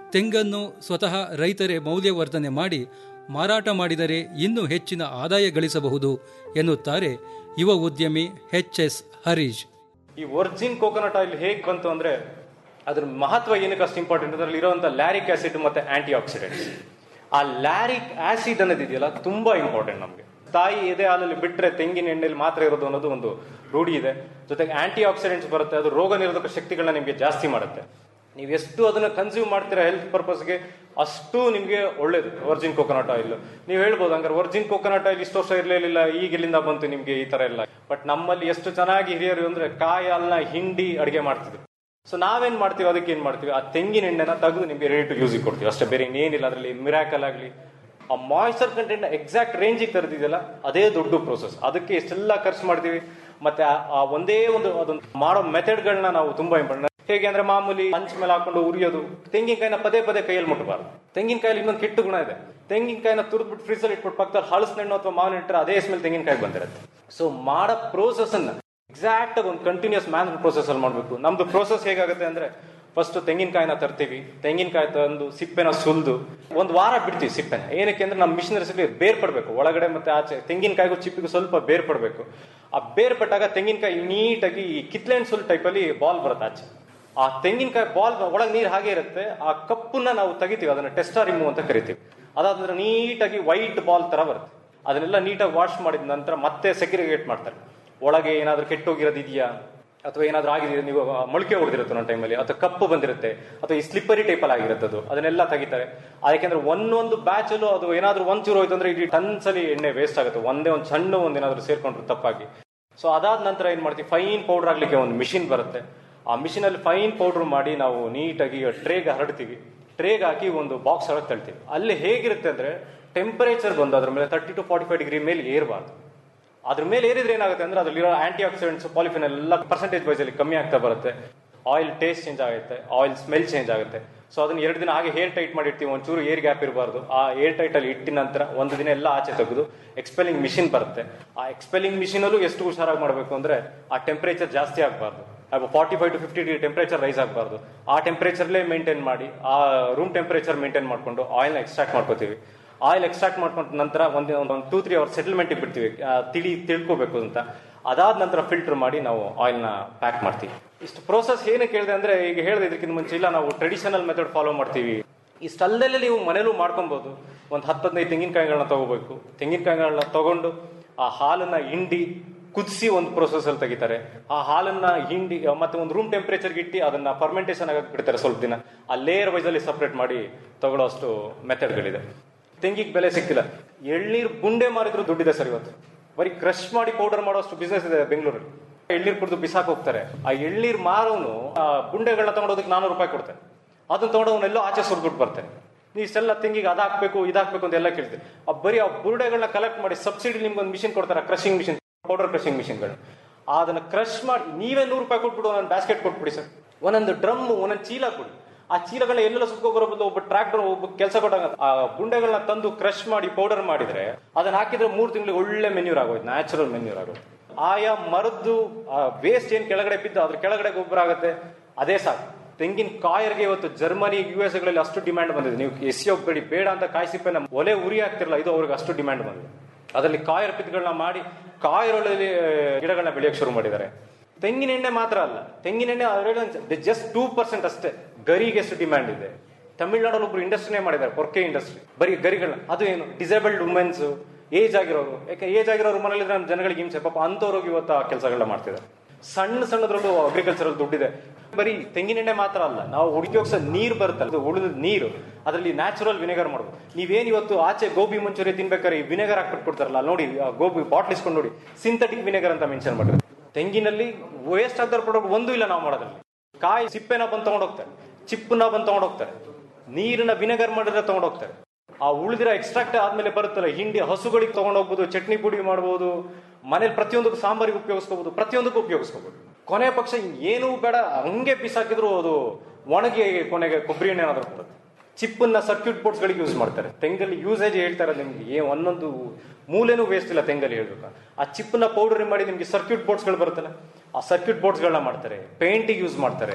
ತೆಂಗನ್ನು ಸ್ವತಃ ರೈತರೇ ಮೌಲ್ಯವರ್ಧನೆ ಮಾಡಿ ಮಾರಾಟ ಮಾಡಿದರೆ ಇನ್ನೂ ಹೆಚ್ಚಿನ ಆದಾಯ ಗಳಿಸಬಹುದು ಎನ್ನುತ್ತಾರೆ ಯುವ ಉದ್ಯಮಿ ಎಚ್ ಎಸ್ ಹರೀಶ್ ಈ ಒರಿಜಿನ್ ಕೋಕೋನಟ್ ಆಯಿಲ್ ಹೇಗೆ ಬಂತು ಅಂದ್ರೆ ಅದ್ರ ಮಹತ್ವ ಏನಕ್ಕೆ ಅಷ್ಟು ಇಂಪಾರ್ಟೆಂಟ್ ಅದರಲ್ಲಿ ಇರುವಂತ ಲ್ಯಾರಿಕ್ ಆಸಿಡ್ ಮತ್ತೆ ಆಂಟಿ ಆಕ್ಸಿಡೆಂಟ್ಸ್ ಆ ಲ್ಯಾರಿಕ್ ಆಸಿಡ್ ಅನ್ನೋದಿದೆಯಲ್ಲ ತುಂಬಾ ಇಂಪಾರ್ಟೆಂಟ್ ನಮಗೆ ತಾಯಿ ಎದೆ ಹಾಲಲ್ಲಿ ಬಿಟ್ರೆ ತೆಂಗಿನ ಎಣ್ಣೆಲಿ ಮಾತ್ರ ಇರೋದು ಅನ್ನೋದು ಒಂದು ರೂಢಿ ಇದೆ ಜೊತೆಗೆ ಆಂಟಿ ಆಕ್ಸಿಡೆಂಟ್ಸ್ ಬರುತ್ತೆ ಅದು ರೋಗ ನಿರೋಧಕ ಶಕ್ತಿಗಳನ್ನ ನಿಮಗೆ ಜಾಸ್ತಿ ಮಾಡುತ್ತೆ ನೀವು ಎಷ್ಟು ಅದನ್ನ ಕನ್ಸ್ಯೂಮ್ ಮಾಡ್ತೀರಾ ಹೆಲ್ತ್ ಪರ್ಪಸ್ಗೆ ಅಷ್ಟು ನಿಮಗೆ ಒಳ್ಳೇದು ವರ್ಜಿನ್ ಕೋಕೋನಟ್ ಆಯಿಲ್ ನೀವು ಹೇಳ್ಬೋದು ಹಂಗಾರೆ ವರ್ಜಿನ್ ಕೋಕೋನಟ್ ಆಯಿಲ್ ಇಷ್ಟು ವರ್ಷ ಇರಲಿಲ್ಲ ಈಗ ಇಲ್ಲಿಂದ ಬಂತು ನಿಮಗೆ ಈ ತರ ಎಲ್ಲ ಬಟ್ ನಮ್ಮಲ್ಲಿ ಎಷ್ಟು ಚೆನ್ನಾಗಿ ಹಿರಿಯರು ಅಂದ್ರೆ ಕಾಯಿ ಹಾಲನ್ನ ಹಿಂಡಿ ಅಡಿಗೆ ಮಾಡ್ತಿದ್ರು ಸೊ ನಾವೇನ್ ಮಾಡ್ತೀವಿ ಅದಕ್ಕೆ ಏನ್ ಮಾಡ್ತೀವಿ ಆ ತೆಂಗಿನ ಎಣ್ಣೆನ ತೆಗೆದು ನಿಮಗೆ ರೆಡಿ ಟು ಯೂಸಿಗೆ ಕೊಡ್ತೀವಿ ಅಷ್ಟೇ ಬೇರೆ ಇನ್ನೇನಿಲ್ಲ ಅದರಲ್ಲಿ ಮಿರಾಕಲ್ ಆಗಲಿ ಆ ಮಾಯ್ಚರ್ ಕಂಟೆಂಟ್ ಎಕ್ಸಾಕ್ಟ್ ರೇಂಜಿಗೆ ತರದಿದೆಯಲ್ಲ ಅದೇ ದೊಡ್ಡ ಪ್ರೋಸೆಸ್ ಅದಕ್ಕೆ ಎಷ್ಟೆಲ್ಲ ಖರ್ಚು ಮಾಡ್ತೀವಿ ಮತ್ತೆ ಆ- ಆ ಒಂದೇ ಒಂದು ಅದೊಂದು ಮಾಡೋ ಮೆಥಡ್ಗಳನ್ನ ನಾವು ತುಂಬಾ ಇಂಪಾರ್ಟೆಂಟ್ ಹೇಗೆ ಅಂದ್ರೆ ಮಾಮೂಲಿ ಹಂಚ್ ಮೇಲೆ ಹಾಕೊಂಡು ಉರಿಯೋದು ತೆಂಗಿನಕಾಯಿನ ಪದೇ ಪದೇ ಕೈಯಲ್ಲಿ ಮುಟ್ಟಬಾರ್ದು ತೆಂಗಿನಕಾಯಲ್ಲಿ ಇನ್ನೊಂದು ಕೆಟ್ಟ ಗುಣ ಇದೆ ತೆಂಗಿನಕಾಯಿನ ತುರಿದ್ಬಿಟ್ಟು ಫ್ರೀಸ್ ಅಲ್ಲಿ ಇಟ್ಬಿಟ್ಟು ಪಕ್ಕದಲ್ಲಿ ಹಳಸಿನ ಅಥವಾ ಮಾವಿನ ಇಟ್ಟರೆ ಅದೇ ಸ್ಮೆಲ್ ತೆಂಗಿನಕಾಯಿ ಬಂದಿರುತ್ತೆ ಸೊ ಮಾಡೋ ಪ್ರೋಸೆಸ್ ಅನ್ನ ಎಕ್ಸಾಕ್ಟ್ ಆಗಿ ಒಂದು ಕಂಟಿನ್ಯೂಸ್ ಮ್ಯಾನ್ ಪ್ರೋಸೆಸ್ ಅಲ್ಲಿ ಮಾಡಬೇಕು ನಮ್ದು ಪ್ರೋಸೆಸ್ ಹೇಗಾಗುತ್ತೆ ಅಂದ್ರೆ ಫಸ್ಟ್ ತೆಂಗಿನಕಾಯಿನ ತರ್ತೀವಿ ತೆಂಗಿನಕಾಯಿ ತಂದು ಸಿಪ್ಪೆನ ಸುಲ್ದು ಒಂದು ವಾರ ಬಿಡ್ತೀವಿ ಸಿಪ್ಪೆನ ಏನಕ್ಕೆ ಅಂದ್ರೆ ನಮ್ಮ ಮಿಷನರಿಸಲ್ಲಿ ಬೇರ್ಪಡ್ಬೇಕು ಒಳಗಡೆ ಮತ್ತೆ ಆಚೆ ತೆಂಗಿನಕಾಯಿಗೂ ಚಿಪ್ಪಿಗೂ ಸ್ವಲ್ಪ ಬೇರ್ಪಡ್ಬೇಕು ಆ ಬೇರ್ಪಟ್ಟಾಗ ತೆಂಗಿನಕಾಯಿ ನೀಟಾಗಿ ಈ ಕಿತ್ಲೆನ್ ಸುಲ್ ಟೈಪ್ ಅಲ್ಲಿ ಬಾಲ್ ಬರುತ್ತೆ ಆಚೆ ಆ ತೆಂಗಿನಕಾಯಿ ಬಾಲ್ ಒಳಗೆ ನೀರು ಹಾಗೆ ಇರುತ್ತೆ ಆ ಕಪ್ಪನ್ನ ನಾವು ತೆಗಿತೀವಿ ಅದನ್ನ ಟೆಸ್ಟಾರಿಮು ಅಂತ ಕರಿತೀವಿ ಅದಾದ್ರೆ ನೀಟಾಗಿ ವೈಟ್ ಬಾಲ್ ತರ ಬರುತ್ತೆ ಅದನ್ನೆಲ್ಲ ನೀಟಾಗಿ ವಾಶ್ ಮಾಡಿದ ನಂತರ ಮತ್ತೆ ಸೆಕ್ರಿಗೇಟ್ ಮಾಡ್ತಾರೆ ಒಳಗೆ ಏನಾದ್ರೂ ಕೆಟ್ಟೋಗಿರೋದು ಇದೆಯಾ ಅಥವಾ ಏನಾದ್ರೂ ಆಗಿದೆ ನೀವು ಮೊಳಕೆ ಹೊಡೆದಿರುತ್ತೆ ಒಂದು ಟೈಮಲ್ಲಿ ಅಥವಾ ಕಪ್ಪು ಬಂದಿರುತ್ತೆ ಅಥವಾ ಈ ಸ್ಲಿಪ್ಪರಿ ಟೈಪಲ್ಲಿ ಆಗಿರುತ್ತೆ ಅದು ಅದನ್ನೆಲ್ಲ ತೆಗಿತಾರೆ ಯಾಕೆಂದ್ರೆ ಒಂದೊಂದು ಬ್ಯಾಚ್ ಅಲ್ಲೂ ಅದು ಏನಾದ್ರೂ ಒಂಚೂರು ಹೋಯ್ತು ಅಂದ್ರೆ ಇಡೀ ಟನ್ಸ್ ಅಲ್ಲಿ ಎಣ್ಣೆ ವೇಸ್ಟ್ ಆಗುತ್ತೆ ಒಂದೇ ಒಂದು ಸಣ್ಣ ಒಂದ್ ಏನಾದ್ರೂ ಸೇರ್ಕೊಂಡ್ರು ತಪ್ಪಾಗಿ ಸೊ ಅದಾದ ನಂತರ ಏನ್ ಮಾಡ್ತೀವಿ ಫೈನ್ ಪೌಡರ್ ಆಗ್ಲಿಕ್ಕೆ ಒಂದು ಮಿಷಿನ್ ಬರುತ್ತೆ ಆ ಮಿಷಿನ್ ಅಲ್ಲಿ ಫೈನ್ ಪೌಡರ್ ಮಾಡಿ ನಾವು ನೀಟಾಗಿ ಟ್ರೇಗೆ ಹರಡ್ತೀವಿ ಟ್ರೇಗೆ ಹಾಕಿ ಒಂದು ಬಾಕ್ಸ್ ಒಳಗೆ ತಳ್ತೀವಿ ಅಲ್ಲಿ ಹೇಗಿರುತ್ತೆ ಅಂದ್ರೆ ಟೆಂಪರೇಚರ್ ಬಂದು ಅದ್ರ ಮೇಲೆ thirty to forty five degree ಮೇಲೆ ಏರ್ಬಾರ್ದು ಅದ್ರ ಮೇಲೆ ಏರಿದ್ರೆ ಏನಾಗುತ್ತೆ ಅಂದ್ರೆ ಅದ್ರಲ್ಲಿರೋ ಆಂಟಿ ಆಕ್ಸಿಡೆಂಟ್ಸ್ ಪಾಲಿಫಿನ್ ಎಲ್ಲ ಪರ್ಸೆಂಟೇಜ್ ವೈಸ್ ಅಲ್ಲಿ ಕಮ್ಮಿ ಆಗ್ತಾ ಬರುತ್ತೆ ಆಯಿಲ್ ಟೇಸ್ಟ್ ಚೇಂಜ್ ಆಗುತ್ತೆ ಆಯಿಲ್ ಸ್ಮೆಲ್ ಚೇಂಜ್ ಆಗುತ್ತೆ ಸೊ ಅದನ್ನ ಎರಡು ದಿನ ಹಾಗೆ ಹೇರ್ ಟೈಟ್ ಮಾಡಿರ್ತೀವಿ ಒಂಚೂರು ಏರ್ ಗ್ಯಾಪ್ ಇರಬಾರ್ದು ಆ ಏರ್ ಟೈಟ್ ಅಲ್ಲಿ ಇಟ್ಟಿದ ನಂತರ ಒಂದು ದಿನ ಎಲ್ಲ ಆಚೆ ತೆಗೆದು ಎಕ್ಸ್ಪೆಲಿಂಗ್ ಮಿಷಿನ್ ಬರುತ್ತೆ ಆ ಎಕ್ಸ್ಪೆಲಿಂಗ್ ಮಿಷಿನ್ ಅಲ್ಲೂ ಎಷ್ಟು ಹುಷಾರಾಗಿ ಮಾಡಬೇಕು ಅಂದ್ರೆ ಆ ಟೆಂಪರೇಚರ್ ಜಾಸ್ತಿ ಆಗಬಾರ್ದು forty five to fifty degree temperature rise ಆಗಬಾರ್ದು ಆ ಟೆಂಪರೇಚರ್ಲೇ ಮೇಂಟೈನ್ ಮಾಡಿ ಆ ರೂಮ್ ಟೆಂಪರೇಚರ್ ಮೇಂಟೈನ್ ಮಾಡ್ಕೊಂಡು ಆಯಿಲ್ನ ಎಕ್ಸ್ಟ್ರಾಕ್ಟ್ ಮಾಡ್ಕೋತೀವಿ ಆಯಿಲ್ ಎಕ್ಸ್ಟ್ರಾಕ್ಟ್ ಮಾಡ್ಕೊಂಡ ನಂತರ ಒಂದು ಒಂದು ಟೂ ತ್ರೀ ಅವರ್ ಸೆಟಲ್ಮೆಂಟ್ ಬಿಡ್ತೀವಿ ಆ, ತಿಳಿ ತಿಳ್ಕೋಬೇಕು ಅಂತ ಅದಾದ ನಂತರ ಫಿಲ್ಟರ್ ಮಾಡಿ ನಾವು ಆಯಿಲ್ನ ಪ್ಯಾಕ್ ಮಾಡ್ತೀವಿ ಇಷ್ಟು ಪ್ರೋಸೆಸ್ ಏನು ಕೇಳಿದೆ ಅಂದ್ರೆ ಈಗ ಹೇಳಿದೆ ಇದಕ್ಕಿಂತ ಮುಂಚೆ ಇಲ್ಲ ನಾವು ಟ್ರೆಡಿಷನಲ್ ಮೆಥಡ್ ಫಾಲೋ ಮಾಡ್ತೀವಿ ಇಷ್ಟಲ್ಲದೆ ನೀವು ಮನೇಲೂ ಮಾಡ್ಕೊಬಹುದು ಒಂದು ಹತ್ತು ಹದಿನೈದು ತೆಂಗಿನಕಾಯಿಗಳನ್ನ ತಗೋಬೇಕು ತೆಂಗಿನಕಾಯಿಗಳನ್ನ ತಗೊಂಡು ಆ ಹಾಲನ್ನ ಹಿಂಡಿ ಕುದಿಸಿ ಒಂದು ಪ್ರೋಸೆಸ್ ಅಲ್ಲಿ ತೆಗಿತಾರೆ ಆ ಹಾಲನ್ನ ಹಿಂಡಿ ಮತ್ತೆ ಒಂದು ರೂಮ್ ಟೆಂಪರೇಚರ್ಗೆ ಇಟ್ಟು ಅದನ್ನ ಫರ್ಮೆಂಟೇಷನ್ ಆಗಕ್ಕೆ ಬಿಡ್ತಾರೆ ಸ್ವಲ್ಪ ದಿನ ಆ ಲೇಯರ್ ವೈಸ್ ಅಲ್ಲಿ ಸಪರೇಟ್ ಮಾಡಿ ತಗೊಳ್ಳೋ ಅಷ್ಟು ಮೆಥಡ್ಗಳಿದೆ ತೆಂಗಿಗೆ ಬೆಲೆ ಸಿಕ್ತಿಲ್ಲ ಎಳ್ನೀರು ಬುಂಡೆ ಮಾರಿದ್ರು ದುಡ್ಡಿದೆ ಸರ್ ಇವತ್ತು ಬರೀ ಕ್ರಶ್ ಮಾಡಿ ಪೌಡರ್ ಮಾಡೋಷ್ಟು ಬಿಸ್ನೆಸ್ ಇದೆ ಬೆಂಗಳೂರಲ್ಲಿ ಎಳ್ನೀರು ಕುಡಿದು ಬಿಸಾಕ್ ಹೋಗ್ತಾರೆ ಆ ಎಳ್ನೀರು ಮಾರೋನು ಆ ಬುಂಡೆಗಳನ್ನ ತಗೊಂಡೋದಕ್ಕೆ ನಾನೂರು ರೂಪಾಯಿ ಕೊಡ್ತಾನೆ ಅದನ್ನ ತಗೊಂಡವನ್ನೆಲ್ಲೋ ಆಚೆ ಸುರ್ದುಟ್ಟು ಬರ್ತಾನೆ ನೀವು ಇಷ್ಟೆಲ್ಲ ತೆಂಗಿಗೆ ಅದಾಕ್ಬೇಕು ಇದಾಕ್ಬೇಕು ಅಂತ ಎಲ್ಲ ಕೇಳ್ತೀವಿ ಆ ಬರೀ ಆ ಬುರುಡೆಗಳನ್ನ ಕಲೆಕ್ಟ್ ಮಾಡಿ ಸಬ್ಸಿಡಿ ನಿಮ್ಗೆ ಒಂದು ಮಿಷಿನ್ ಕೊಡ್ತಾರೆ ಕ್ರಶಿಂಗ್ ಮಿಷಿನ್ ಪೌಡರ್ ಕ್ರಶಿಂಗ್ ಮಿಷಿನ್ಗಳು ಅದನ್ನ ಕ್ರಶ್ ಮಾಡಿ ನೀವೇ ನೂರು ರೂಪಾಯಿ ಕೊಟ್ಬಿಡು ಒಂದೊಂದು ಬ್ಯಾಸ್ಕೆಟ್ ಕೊಟ್ಬಿಡಿ ಸರ್ ಒಂದೊಂದು ಡ್ರಮ್ ಒಂದೊಂದು ಚೀಲ ಕೊಡಿ ಆ ಚೀಲಗಳನ್ನ ಎಲ್ಲೆಲ್ಲ ಸುತ್ಕೊ ಬರೋ ಬದಲು ಒಬ್ಬ ಟ್ರಾಕ್ಟರ್ ಒಬ್ಬ ಕೆಲಸ ಕೊಟ್ಟಾಗ ಆ ಗುಂಡೆಗಳನ್ನ ತಂದು ಕ್ರಶ್ ಮಾಡಿ ಪೌಡರ್ ಮಾಡಿದ್ರೆ ಅದನ್ನ ಹಾಕಿದ್ರೆ ಮೂರು ತಿಂಗಳಿಗೆ ಒಳ್ಳೆ ಮೆನ್ಯೂರ್ ಆಗೋಯ್ತು ನ್ಯಾಚುರಲ್ ಮೆನ್ಯೂರ್ ಆಗೋಯ್ತು ಆಯಾ ಮರದ್ದು ವೇಸ್ಟ್ ಏನ್ ಕೆಳಗಡೆ ಬಿದ್ದು ಅದ್ರ ಕೆಳಗಡೆ ಗೊಬ್ಬರ ಆಗುತ್ತೆ ಅದೇ ಸಾಕು ತೆಂಗಿನ ಕಾಯರ್ಗೆ ಇವತ್ತು ಜರ್ಮನಿ ಯು ಎಸ್ ಗಳಲ್ಲಿ ಅಷ್ಟು ಡಿಮ್ಯಾಂಡ್ ಬಂದಿದೆ ನೀವು ಎಸಿ ಬೇಡಿ ಬೇಡ ಅಂತ ಕಾಯಿ ಸಿಪ್ಪೆನ ಒಲೆ ಉರಿ ಆಗ್ತಿರಲ್ಲ ಇದು ಅವ್ರಿಗೆ ಅಷ್ಟು ಡಿಮ್ಯಾಂಡ್ ಬಂದಿದೆ ಅದರಲ್ಲಿ ಕಾಯರ್ ಪಿತ್ಗಳನ್ನ ಮಾಡಿ ಕಾಯರೊಳಲ್ಲಿ ಗಿಡಗಳನ್ನ ಬೆಳೆಯಕ್ಕೆ ಶುರು ಮಾಡಿದ್ದಾರೆ ತೆಂಗಿನ ಎಣ್ಣೆ ಮಾತ್ರ ಅಲ್ಲ ತೆಂಗಿನ ಎಣ್ಣೆ ಜಸ್ಟ್ ಟೂ ಪರ್ಸೆಂಟ್ ಅಷ್ಟೇ ಗರಿಗೆ ಎಷ್ಟು ಡಿಮ್ಯಾಂಡ್ ಇದೆ ತಮಿಳ್ನಾಡಲ್ಲಿ ಒಬ್ರು ಇಂಡಸ್ಟ್ರಿನೇ ಮಾಡಿದ್ದಾರೆ ಪೊರ್ಕೆ ಇಂಡಸ್ಟ್ರಿ ಬರೀ ಗರಿಗಳನ್ನ ಅದು ಏನು ಡಿಸೇಬಲ್ಡ್ ವುಮೆನ್ಸ್ ಏಜ್ ಆಗಿರೋರು ಯಾಕೆ ಏಜ್ ಆಗಿರೋರು ಮನೇಲಿ ನಮ್ಮ ಜನಗಳಿಗೆ ಹಿಂಸೆ ಪಾಪ ಅಂತವ್ರಿಗೆ ಇವತ್ತು ಆ ಕೆಲಸಗಳನ್ನ ಮಾಡ್ತಿದ್ದಾರೆ ಸಣ್ಣ ಸಣ್ಣದ್ರಲ್ಲೂ ಅಗ್ರಿಕಲ್ಚರಲ್ ದುಡ್ಡಿದೆ ಬರೀ ತೆಂಗಿನೆಣ್ಣೆ ಮಾತ್ರ ಅಲ್ಲ ನಾವು ಹುಡುಕಿ ನೀರು ಬರುತ್ತಲ್ಲ ಅದು ಉಳಿದ ನೀರು ಅದರಲ್ಲಿ ನ್ಯಾಚುರಲ್ ವಿನೆಗರ್ ಮಾಡ್ಬೋದು ನೀವೇನ್ ಇವತ್ತು ಆಚೆ ಗೋಬಿ ಮಂಚೂರಿ ತಿನ್ಬೇಕಾದ್ರೆ ಈ ವಿನೆಗರ್ ಹಾಕ್ಬಿಟ್ಟು ಕೊಡ್ತಾರಲ್ಲ ನೋಡಿ ಆ ಗೋಬಿ ಬಾಟ್ಲ್ ಇಸ್ಕೊಂಡು ನೋಡಿ ಸಿಂಥೆಟಿಕ್ ವಿನೆಗರ್ ಅಂತ ಮೆನ್ಷನ್ ಮಾಡಿದ್ರು ತೆಂಗಿನಲ್ಲಿ ವೇಸ್ಟ್ ಆಗದ ಪ್ರಾಡಕ್ಟ್ ಒಂದು ಇಲ್ಲ ನಾವು ಮಾಡೋದ್ರಲ್ಲಿ ಕಾಯಿ ಸಿಪ್ಪೆನ ಬಂದು ತಗೊಂಡೋಗ್ತಾರೆ ಚಿಪ್ಪನ್ನ ಬಂದು ತಗೊಂಡೋಗ್ತಾರೆ ನೀರನ್ನ ವಿನೆಗರ್ ಮಾಡಿದ್ರೆ ತಗೊಂಡೋಗ್ತಾರೆ ಆ ಉಳಿದಿರೋ ಎಕ್ಸ್ಟ್ರಾಕ್ಟ್ ಆದ್ಮೇಲೆ ಬರುತ್ತಲ್ಲ ಹಿಂಡಿ ಹಸುಗಳಿಗೆ ತಗೊಂಡೋಗ್ಬೋದು ಚಟ್ನಿ ಪುಡಿ ಮಾಡ್ಬೋದು ಮನೇಲಿ ಪ್ರತಿಯೊಂದಕ್ಕೂ ಸಾಂಬಾರಿಗೆ ಉಪಯೋಗಿಸ್ಕೋಬಹುದು ಪ್ರತಿಯೊಂದಕ್ಕೂ ಉಪಯೋಗಿಸ್ಕೋಬಹುದು ಕೊನೆ ಪಕ್ಷ ಏನೂ ಬೇಡ ಹಂಗೆ ಬಿಸಾಕಿದ್ರು ಅದು ಒಣಗಿ ಕೊನೆಗೆ ಕೊಬ್ಬರಿ ಎಣ್ಣೆ ಏನಾದ್ರು ಬರುತ್ತೆ ಚಿಪ್ಪನ್ನ ಸರ್ಕ್ಯೂಟ್ ಬೋರ್ಡ್ಸ್ ಗಳಿಗೆ ಯೂಸ್ ಮಾಡ್ತಾರೆ ತೆಂಗಲ್ಲಿ ಯೂಸೇಜ್ ಹೇಳ್ತಾರೆ ನಿಮ್ಗೆ ಏ ಒಂದೊಂದು ಮೂಲೆನೂ ವೇಸ್ಟ್ ಇಲ್ಲ ತೆಂಗಲ್ಲಿ ಹೇಳ್ಬೇಕು ಆ ಚಿಪ್ಪನ್ನ ಪೌಡರ್ ಮಾಡಿ ನಿಮ್ಗೆ ಸರ್ಕ್ಯೂಟ್ ಬೋರ್ಡ್ಸ್ ಗಳು ಬರುತ್ತಲ್ಲ ಆ ಸರ್ಕ್ಯೂಟ್ ಬೋರ್ಡ್ಸ್ ಗಳನ್ನ ಮಾಡ್ತಾರೆ ಪೇಂಟಿಗೆ ಯೂಸ್ ಮಾಡ್ತಾರೆ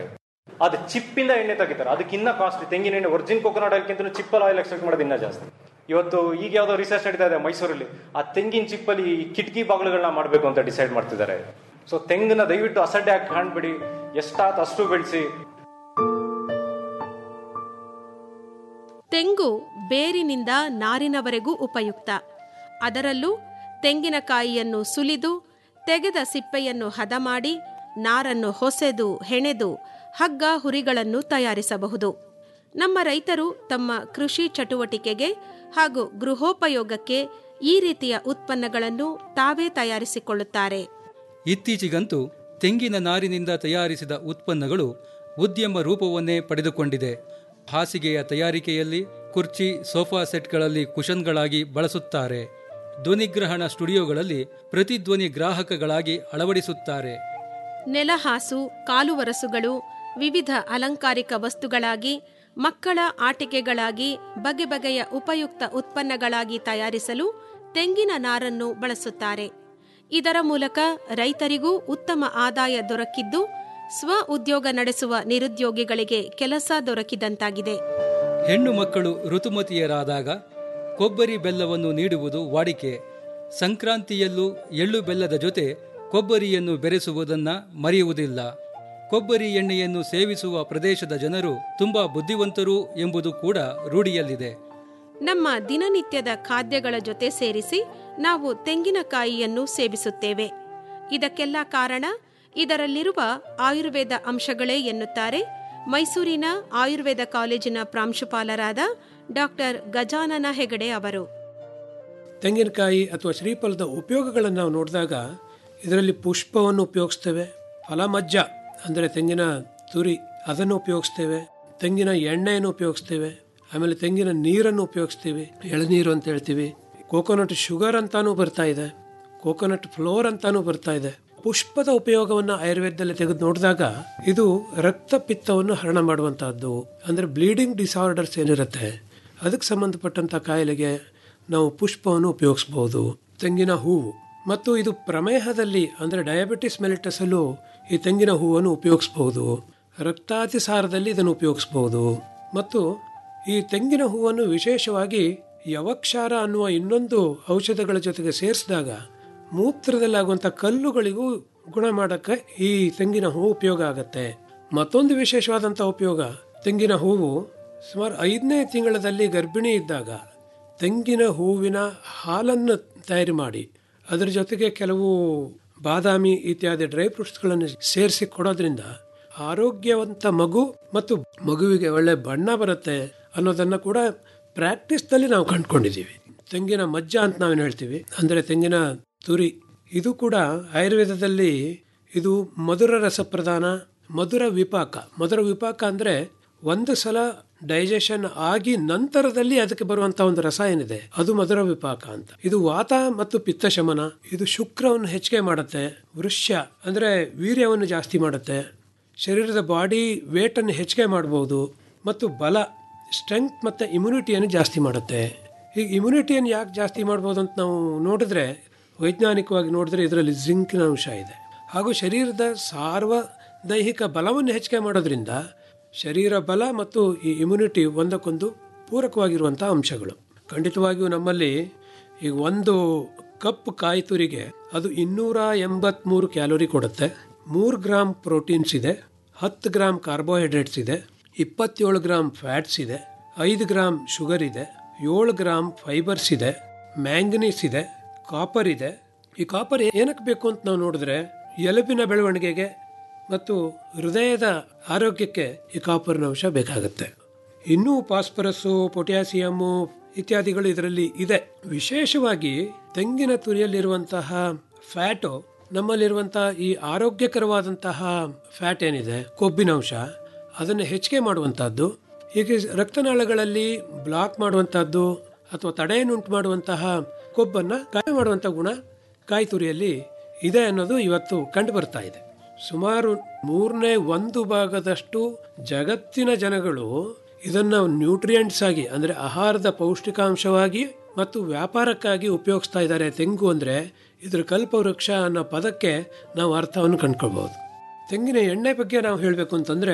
ಅದು ಚಿಪ್ಪಿಂದ ಎಣ್ಣೆ ತೆಗಿತಾರೆ ಅದಕ್ಕಿನ್ನ ಕಾಸ್ಟ್ಲಿ ತೆಂಗಿನ ಎಣ್ಣೆ ಒರಿಜಿನ್ ಕೊಕೊನಟ್ ಆಯಿಲ್ಕಿಂತ ಚಿಪ್ಪಲ್ ಆಯಿಲ್ ಎಕ್ಸ್ಟ್ರಾಕ್ಟ್ ಮಾಡೋದು ಇನ್ನೂ ಜಾಸ್ತಿ ಇವತ್ತು ಈಗ ಯಾವುದೋ ರಿಸರ್ಚ್ ನಡೀತಾ ಇದೆ ಮೈಸೂರಲ್ಲಿ ಆ ತೆಂಗಿನ ಚಿಪ್ಪಲ್ಲಿ ಈ ಕಿಟಕಿ ಬಾಗಿಲುಗಳನ್ನ ಮಾಡಬೇಕು ಅಂತ ಡಿಸೈಡ್ ಮಾಡ್ತಿದ್ದಾರೆ ಸೊ ತೆಂಗನ್ನ ದಯವಿಟ್ಟು ಅಸಡ್ಡೆ ಹಾಕಿ ಕಾಣ್ಬೇಡಿ ಎಷ್ಟಾತ್ ಅಷ್ಟು ಬೆಳೆಸಿ ತೆಂಗು ಬೇರಿನಿಂದ ನಾರಿನವರೆಗೂ ಉಪಯುಕ್ತ ಅದರಲ್ಲೂ ತೆಂಗಿನಕಾಯಿಯನ್ನು ಸುಲಿದು ತೆಗೆದ ಸಿಪ್ಪೆಯನ್ನು ಹದ ಮಾಡಿ ನಾರನ್ನು ಹೊಸೆದು ಹೆಣೆದು ಹಗ್ಗ ಹುರಿಗಳನ್ನು ತಯಾರಿಸಬಹುದು ನಮ್ಮ ರೈತರು ತಮ್ಮ ಕೃಷಿ ಚಟುವಟಿಕೆಗೆ ಹಾಗೂ ಗೃಹೋಪಯೋಗಕ್ಕೆ ಈ ರೀತಿಯ ಉತ್ಪನ್ನಗಳನ್ನು ತಾವೇ ತಯಾರಿಸಿಕೊಳ್ಳುತ್ತಾರೆ ಇತ್ತೀಚೆಗಂತೂ ತೆಂಗಿನ ನಾರಿನಿಂದ ತಯಾರಿಸಿದ ಉತ್ಪನ್ನಗಳು ಉದ್ಯಮ ರೂಪವನ್ನೇ ಪಡೆದುಕೊಂಡಿದೆ ಹಾಸಿಗೆಯ ತಯಾರಿಕೆಯಲ್ಲಿ ಕುರ್ಚಿ ಸೋಫಾ ಸೆಟ್ಗಳಲ್ಲಿ ಕುಶನ್ಗಳಾಗಿ ಬಳಸುತ್ತಾರೆ ಧ್ವನಿಗ್ರಹಣ ಸ್ಟುಡಿಯೋಗಳಲ್ಲಿ ಪ್ರತಿಧ್ವನಿ ಗ್ರಾಹಕಗಳಾಗಿ ಅಳವಡಿಸುತ್ತಾರೆ ನೆಲಹಾಸು ಕಾಲುವರಸುಗಳು ವಿವಿಧ ಅಲಂಕಾರಿಕ ವಸ್ತುಗಳಾಗಿ ಮಕ್ಕಳ ಆಟಿಕೆಗಳಾಗಿ ಬಗೆ ಬಗೆಯ ಉಪಯುಕ್ತ ಉತ್ಪನ್ನಗಳಾಗಿ ತಯಾರಿಸಲು ತೆಂಗಿನ ನಾರನ್ನು ಬಳಸುತ್ತಾರೆ ಇದರ ಮೂಲಕ ರೈತರಿಗೂ ಉತ್ತಮ ಆದಾಯ ದೊರಕಿದ್ದು ಸ್ವ ಉದ್ಯೋಗ ನಡೆಸುವ ನಿರುದ್ಯೋಗಿಗಳಿಗೆ ಕೆಲಸ ದೊರಕಿದಂತಾಗಿದೆ ಹೆಣ್ಣು ಮಕ್ಕಳು ಋತುಮತಿಯರಾದಾಗ ಕೊಬ್ಬರಿ ಬೆಲ್ಲವನ್ನು ನೀಡುವುದು ವಾಡಿಕೆ ಸಂಕ್ರಾಂತಿಯಲ್ಲೂ ಎಳ್ಳು ಬೆಲ್ಲದ ಜೊತೆ ಕೊಬ್ಬರಿಯನ್ನು ಬೆರೆಸುವುದನ್ನ ಮರೆಯುವುದಿಲ್ಲ ಕೊಬ್ಬರಿ ಎಣ್ಣೆಯನ್ನು ಸೇವಿಸುವ ಪ್ರದೇಶದ ಜನರು ತುಂಬಾ ಬುದ್ಧಿವಂತರು ಎಂಬುದು ಕೂಡ ರೂಢಿಯಲ್ಲಿದೆ ನಮ್ಮ ದಿನನಿತ್ಯದ ಖಾದ್ಯಗಳ ಜೊತೆ ಸೇರಿಸಿ ನಾವು ತೆಂಗಿನಕಾಯಿಯನ್ನು ಸೇವಿಸುತ್ತೇವೆ ಇದಕ್ಕೆಲ್ಲ ಕಾರಣ ಇದರಲ್ಲಿರುವ ಆಯುರ್ವೇದ ಅಂಶಗಳೇ ಎನ್ನುತ್ತಾರೆ ಮೈಸೂರಿನ ಆಯುರ್ವೇದ ಕಾಲೇಜಿನ ಪ್ರಾಂಶುಪಾಲರಾದ ಡಾಕ್ಟರ್ ಗಜಾನನ ಹೆಗಡೆ ಅವರು ತೆಂಗಿನಕಾಯಿ ಅಥವಾ ಶ್ರೀಫಲದ ಉಪಯೋಗಗಳನ್ನು ನಾವು ನೋಡಿದಾಗ ಇದರಲ್ಲಿ ಪುಷ್ಪವನ್ನು ಉಪಯೋಗಿಸ್ತೇವೆ ಫಲಮಜ್ಜ ಅಂದರೆ ತೆಂಗಿನ ತುರಿ ಅದನ್ನು ಉಪಯೋಗಿಸ್ತೇವೆ ತೆಂಗಿನ ಎಣ್ಣೆಯನ್ನು ಉಪಯೋಗಿಸ್ತೇವೆ ಆಮೇಲೆ ತೆಂಗಿನ ನೀರನ್ನು ಉಪಯೋಗಿಸ್ತೀವಿ ಎಳನೀರು ಅಂತ ಹೇಳ್ತೀವಿ ಕೋಕೋನಟ್ ಶುಗರ್ ಅಂತಾನೂ ಬರ್ತಾ ಇದೆ ಕೋಕೋನಟ್ ಫ್ಲೋರ್ ಅಂತಾನೂ ಬರ್ತಾ ಇದೆ ಪುಷ್ಪದ ಉಪಯೋಗವನ್ನು ಆಯುರ್ವೇದದಲ್ಲಿ ತೆಗೆದು ನೋಡಿದಾಗ ಇದು ರಕ್ತಪಿತ್ತವನ್ನು ಹರಣ ಮಾಡುವಂತಹದ್ದು ಅಂದರೆ ಬ್ಲೀಡಿಂಗ್ ಡಿಸಾರ್ಡರ್ಸ್ ಏನಿರುತ್ತೆ ಅದಕ್ಕೆ ಸಂಬಂಧಪಟ್ಟಂಥ ಕಾಯಿಲೆಗೆ ನಾವು ಪುಷ್ಪವನ್ನು ಉಪಯೋಗಿಸ್ಬೋದು ತೆಂಗಿನ ಹೂವು ಮತ್ತು ಇದು ಪ್ರಮೇಹದಲ್ಲಿ ಅಂದರೆ ಡಯಾಬಿಟಿಸ್ ಮೆಲಿಟಸಲ್ಲೂ ಈ ತೆಂಗಿನ ಹೂವನ್ನು ಉಪಯೋಗಿಸ್ಬೋದು ರಕ್ತಾತಿಸಾರದಲ್ಲಿ ಇದನ್ನು ಉಪಯೋಗಿಸ್ಬೋದು ಮತ್ತು ಈ ತೆಂಗಿನ ಹೂವನ್ನು ವಿಶೇಷವಾಗಿ ಯವಕ್ಷಾರ ಅನ್ನುವ ಇನ್ನೊಂದು ಔಷಧಗಳ ಜೊತೆಗೆ ಸೇರಿಸಿದಾಗ ಮೂತ್ರದಲ್ಲಾಗುವಂಥ ಕಲ್ಲುಗಳಿಗೂ ಗುಣ ಮಾಡೋಕ್ಕೆ ಈ ತೆಂಗಿನ ಹೂವು ಉಪಯೋಗ ಆಗತ್ತೆ ಮತ್ತೊಂದು ವಿಶೇಷವಾದಂಥ ಉಪಯೋಗ ತೆಂಗಿನ ಹೂವು ಸುಮಾರು ಐದನೇ ತಿಂಗಳಲ್ಲಿ ಗರ್ಭಿಣಿ ಇದ್ದಾಗ ತೆಂಗಿನ ಹೂವಿನ ಹಾಲನ್ನು ತಯಾರು ಮಾಡಿ ಅದರ ಜೊತೆಗೆ ಕೆಲವು ಬಾದಾಮಿ ಇತ್ಯಾದಿ ಡ್ರೈ ಫ್ರೂಟ್ಸ್ಗಳನ್ನು ಸೇರಿಸಿ ಕೊಡೋದ್ರಿಂದ ಆರೋಗ್ಯವಂತ ಮಗು ಮತ್ತು ಮಗುವಿಗೆ ಒಳ್ಳೆ ಬಣ್ಣ ಬರುತ್ತೆ ಅನ್ನೋದನ್ನು ಕೂಡ ಪ್ರಾಕ್ಟೀಸ್ನಲ್ಲಿ ನಾವು ಕಂಡುಕೊಂಡಿದ್ದೀವಿ ತೆಂಗಿನ ಮಜ್ಜ ಅಂತ ನಾವೇನು ಹೇಳ್ತೀವಿ ಅಂದರೆ ತೆಂಗಿನ ತುರಿ ಇದು ಕೂಡ ಆಯುರ್ವೇದದಲ್ಲಿ ಇದು ಮಧುರ ರಸ ಪ್ರಧಾನ ಮಧುರ ವಿಪಾಕ ಮಧುರ ವಿಪಾಕ ಅಂದರೆ ಒಂದು ಸಲ ಡೈಜೆಷನ್ ಆಗಿ ನಂತರದಲ್ಲಿ ಅದಕ್ಕೆ ಬರುವಂತ ಒಂದು ರಸ ಏನಿದೆ ಅದು ಮಧುರ ವಿಪಾಕ ಅಂತ ಇದು ವಾತ ಮತ್ತು ಪಿತ್ತ ಶಮನ ಇದು ಶುಕ್ರವನ್ನು ಹೆಚ್ಚಿಗೆ ಮಾಡುತ್ತೆ ವೃಷ್ಯ ಅಂದ್ರೆ ವೀರ್ಯವನ್ನು ಜಾಸ್ತಿ ಮಾಡುತ್ತೆ ಶರೀರದ ಬಾಡಿ ವೇಟನ್ನು ಹೆಚ್ಚಿಗೆ ಮಾಡಬಹುದು ಮತ್ತು ಬಲ ಸ್ಟ್ರೆಂತ್ ಮತ್ತು ಇಮ್ಯುನಿಟಿಯನ್ನು ಜಾಸ್ತಿ ಮಾಡುತ್ತೆ ಈಗ ಇಮ್ಯುನಿಟಿಯನ್ನು ಯಾಕೆ ಜಾಸ್ತಿ ಮಾಡ್ಬೋದು ಅಂತ ನಾವು ನೋಡಿದ್ರೆ ವೈಜ್ಞಾನಿಕವಾಗಿ ನೋಡಿದ್ರೆ ಇದರಲ್ಲಿ ಜಿಂಕ್ನ ಅಂಶ ಇದೆ ಹಾಗೂ ಶರೀರದ ಸಾರ್ವದೈಹಿಕ ಬಲವನ್ನು ಹೆಚ್ಚಿಗೆ ಮಾಡೋದ್ರಿಂದ ಶರೀರ ಬಲ ಮತ್ತು ಈ ಇಮ್ಯುನಿಟಿ ಒಂದಕ್ಕೊಂದು ಪೂರಕವಾಗಿರುವಂಥ ಅಂಶಗಳು ಖಂಡಿತವಾಗಿಯೂ ನಮ್ಮಲ್ಲಿ ಈಗ ಒಂದು ಕಪ್ ಕಾಯಿ ತುರಿಗೆ ಅದು ಇನ್ನೂರ ಎಂಬತ್ಮೂರು ಕ್ಯಾಲೋರಿ ಕೊಡುತ್ತೆ ಮೂರು ಗ್ರಾಮ್ ಪ್ರೋಟೀನ್ಸ್ ಇದೆ ಹತ್ತು ಗ್ರಾಮ್ ಕಾರ್ಬೋಹೈಡ್ರೇಟ್ಸ್ ಇದೆ ಇಪ್ಪತ್ತೇಳು ಗ್ರಾಮ್ ಫ್ಯಾಟ್ಸ್ ಇದೆ ಐದು ಗ್ರಾಮ್ ಶುಗರ್ ಇದೆ ಏಳು ಗ್ರಾಮ್ ಫೈಬರ್ಸ್ ಇದೆ ಮ್ಯಾಂಗನೀಸ್ ಇದೆ ಕಾಪರ್ ಇದೆ ಈ ಕಾಪರ್ ಏನಕ್ಕೆ ಬೇಕು ಅಂತ ನಾವು ನೋಡಿದ್ರೆ ಎಲುಬಿನ ಬೆಳವಣಿಗೆಗೆ ಮತ್ತು ಹೃದಯದ ಆರೋಗ್ಯಕ್ಕೆ ಈ ಕಾಪರ್ನ ಅಂಶ ಬೇಕಾಗುತ್ತೆ ಇನ್ನೂ ಫಾಸ್ಫರಸ್ಸು ಪೊಟ್ಯಾಸಿಯಮ್ಮು ಇತ್ಯಾದಿಗಳು ಇದರಲ್ಲಿ ಇದೆ ವಿಶೇಷವಾಗಿ ತೆಂಗಿನ ತುರಿಯಲ್ಲಿರುವಂತಹ ಫ್ಯಾಟು ನಮ್ಮಲ್ಲಿರುವಂತಹ ಈ ಆರೋಗ್ಯಕರವಾದಂತಹ ಫ್ಯಾಟ್ ಏನಿದೆ ಕೊಬ್ಬಿನಂಶ ಅದನ್ನು ಹೆಚ್ಚಿಗೆ ಮಾಡುವಂತಹದ್ದು ಹೀಗೆ ರಕ್ತನಾಳಗಳಲ್ಲಿ ಬ್ಲಾಕ್ ಮಾಡುವಂತಹದ್ದು ಅಥವಾ ತಡೆಯನ್ನುಂಟು ಮಾಡುವಂತಹ ಕೊಬ್ಬನ್ನು ಕಾಯ ಮಾಡುವಂತಹ ಗುಣ ಕಾಯಿ ತುರಿಯಲ್ಲಿ ಇದೆ ಅನ್ನೋದು ಇವತ್ತು ಕಂಡು ಬರ್ತಾ ಇದೆ ಸುಮಾರು ಮೂರನೇ ಒಂದು ಭಾಗದಷ್ಟು ಜಗತ್ತಿನ ಜನಗಳು ಇದನ್ನು ನ್ಯೂಟ್ರಿಯೆಂಟ್ಸ್ ಆಗಿ ಅಂದರೆ ಆಹಾರದ ಪೌಷ್ಟಿಕಾಂಶವಾಗಿ ಮತ್ತು ವ್ಯಾಪಾರಕ್ಕಾಗಿ ಉಪಯೋಗಿಸ್ತಾ ಇದ್ದಾರೆ ತೆಂಗು ಅಂದರೆ ಇದ್ರ ಕಲ್ಪವೃಕ್ಷ ಅನ್ನೋ ಪದಕ್ಕೆ ನಾವು ಅರ್ಥವನ್ನು ಕಂಡ್ಕೊಳ್ಬಹುದು ತೆಂಗಿನ ಎಣ್ಣೆ ಬಗ್ಗೆ ನಾವು ಹೇಳಬೇಕು ಅಂತಂದರೆ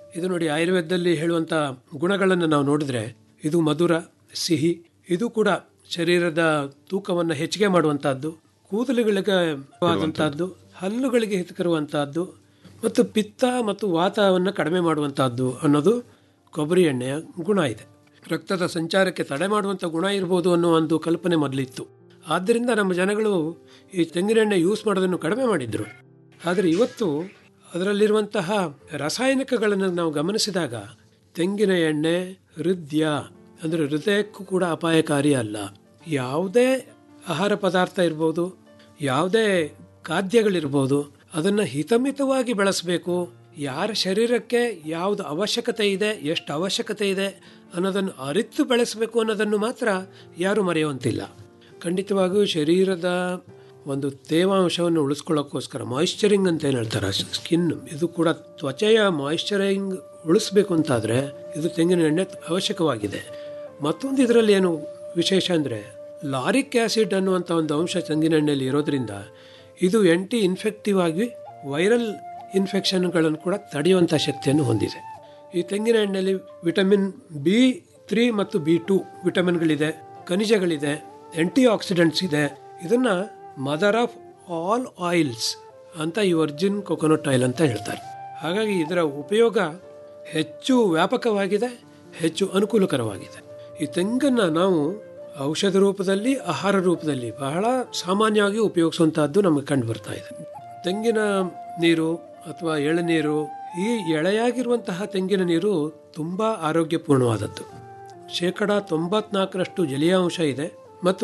ಇದು ನೋಡಿ ಆಯುರ್ವೇದದಲ್ಲಿ ಹೇಳುವಂಥ ಗುಣಗಳನ್ನು ನಾವು ನೋಡಿದ್ರೆ ಇದು ಮಧುರ ಸಿಹಿ ಇದು ಕೂಡ ಶರೀರದ ತೂಕವನ್ನು ಹೆಚ್ಚಿಗೆ ಮಾಡುವಂತಹದ್ದು ಕೂದಲುಗಳಿಗೆ ಆದಂತಹದ್ದು ಹಲ್ಲುಗಳಿಗೆ ಹಿತಕರುವಂತಹದ್ದು ಮತ್ತು ಪಿತ್ತ ಮತ್ತು ವಾತವನ್ನು ಕಡಿಮೆ ಮಾಡುವಂತಹದ್ದು ಅನ್ನೋದು ಕೊಬ್ಬರಿ ಎಣ್ಣೆಯ ಗುಣ ಇದೆ ರಕ್ತದ ಸಂಚಾರಕ್ಕೆ ತಡೆ ಮಾಡುವಂಥ ಗುಣ ಇರ್ಬೋದು ಅನ್ನೋ ಒಂದು ಕಲ್ಪನೆ ಮೊದಲಿತ್ತು ಆದ್ದರಿಂದ ನಮ್ಮ ಜನಗಳು ಈ ತೆಂಗಿನೆಣ್ಣೆ ಯೂಸ್ ಮಾಡೋದನ್ನು ಕಡಿಮೆ ಮಾಡಿದ್ರು ಆದರೆ ಇವತ್ತು ಅದರಲ್ಲಿರುವಂತಹ ರಾಸಾಯನಿಕಗಳನ್ನು ನಾವು ಗಮನಿಸಿದಾಗ ತೆಂಗಿನ ಎಣ್ಣೆ ಹೃದಯ ಅಂದರೆ ಹೃದಯಕ್ಕೂ ಕೂಡ ಅಪಾಯಕಾರಿ ಅಲ್ಲ ಯಾವುದೇ ಆಹಾರ ಪದಾರ್ಥ ಇರ್ಬೋದು ಯಾವುದೇ ಖಾದ್ಯಗಳಿರ್ಬೋದು ಅದನ್ನು ಹಿತಮಿತವಾಗಿ ಬೆಳೆಸಬೇಕು ಯಾರ ಶರೀರಕ್ಕೆ ಯಾವುದು ಅವಶ್ಯಕತೆ ಇದೆ ಎಷ್ಟು ಅವಶ್ಯಕತೆ ಇದೆ ಅನ್ನೋದನ್ನು ಅರಿತು ಬೆಳೆಸಬೇಕು ಅನ್ನೋದನ್ನು ಮಾತ್ರ ಯಾರೂ ಮರೆಯುವಂತಿಲ್ಲ ಖಂಡಿತವಾಗಿಯೂ ಶರೀರದ ಒಂದು ತೇವಾಂಶವನ್ನು ಉಳಿಸ್ಕೊಳ್ಳೋಕ್ಕೋಸ್ಕರ ಮಾಯಿಶ್ಚರಿಂಗ್ ಅಂತ ಏನು ಹೇಳ್ತಾರೆ ಸ್ಕಿನ್ ಇದು ಕೂಡ ತ್ವಚೆಯ ಮಾಯಿಶ್ಚರಿಂಗ್ ಉಳಿಸ್ಬೇಕು ಅಂತಾದರೆ ಇದು ತೆಂಗಿನ ಎಣ್ಣೆ ಅವಶ್ಯಕವಾಗಿದೆ ಮತ್ತೊಂದು ಇದರಲ್ಲಿ ಏನು ವಿಶೇಷ ಅಂದರೆ ಲಾರಿಕ್ ಆ್ಯಸಿಡ್ ಅನ್ನುವಂಥ ಒಂದು ಅಂಶ ತೆಂಗಿನ ಎಣ್ಣೆಯಲ್ಲಿ ಇರೋದ್ರಿಂದ ಇದು ಎಂಟಿ ಇನ್ಫೆಕ್ಟಿವ್ ಆಗಿ ವೈರಲ್ ಇನ್ಫೆಕ್ಷನ್ಗಳನ್ನು ಕೂಡ ತಡೆಯುವಂಥ ಶಕ್ತಿಯನ್ನು ಹೊಂದಿದೆ ಈ ತೆಂಗಿನ ಎಣ್ಣೆಯಲ್ಲಿ ವಿಟಮಿನ್ ಬಿ ತ್ರೀ ಮತ್ತು ಬಿ ಟು ವಿಟಮಿನ್ಗಳಿದೆ ಖನಿಜಗಳಿದೆ ಆಂಟಿ ಆಕ್ಸಿಡೆಂಟ್ಸ್ ಇದೆ ಇದನ್ನ ಮದರ್ ಆಫ್ ಆಲ್ ಆಯಿಲ್ಸ್ ಅಂತ ಈ ವರ್ಜಿನ್ ಕೊಕೊನಟ್ ಆಯಿಲ್ ಅಂತ ಹೇಳ್ತಾರೆ ಹಾಗಾಗಿ ಇದರ ಉಪಯೋಗ ಹೆಚ್ಚು ವ್ಯಾಪಕವಾಗಿದೆ ಹೆಚ್ಚು ಅನುಕೂಲಕರವಾಗಿದೆ ಈ ತೆಂಗನ್ನು ನಾವು ಔಷಧ ರೂಪದಲ್ಲಿ ಆಹಾರ ರೂಪದಲ್ಲಿ ಬಹಳ ಸಾಮಾನ್ಯವಾಗಿ ಉಪಯೋಗಿಸುವಂತಹದ್ದು ನಮಗೆ ಕಂಡು ಬರ್ತಾ ಇದೆ ತೆಂಗಿನ ನೀರು ಅಥವಾ ಎಳನೀರು ಈ ಎಳೆಯಾಗಿರುವಂತಹ ತೆಂಗಿನ ನೀರು ತುಂಬ ಆರೋಗ್ಯಪೂರ್ಣವಾದದ್ದು ಶೇಕಡ ತೊಂಬತ್ನಾಲ್ಕರಷ್ಟು ಜಲೀಯಾಂಶ ಇದೆ ಮತ್ತು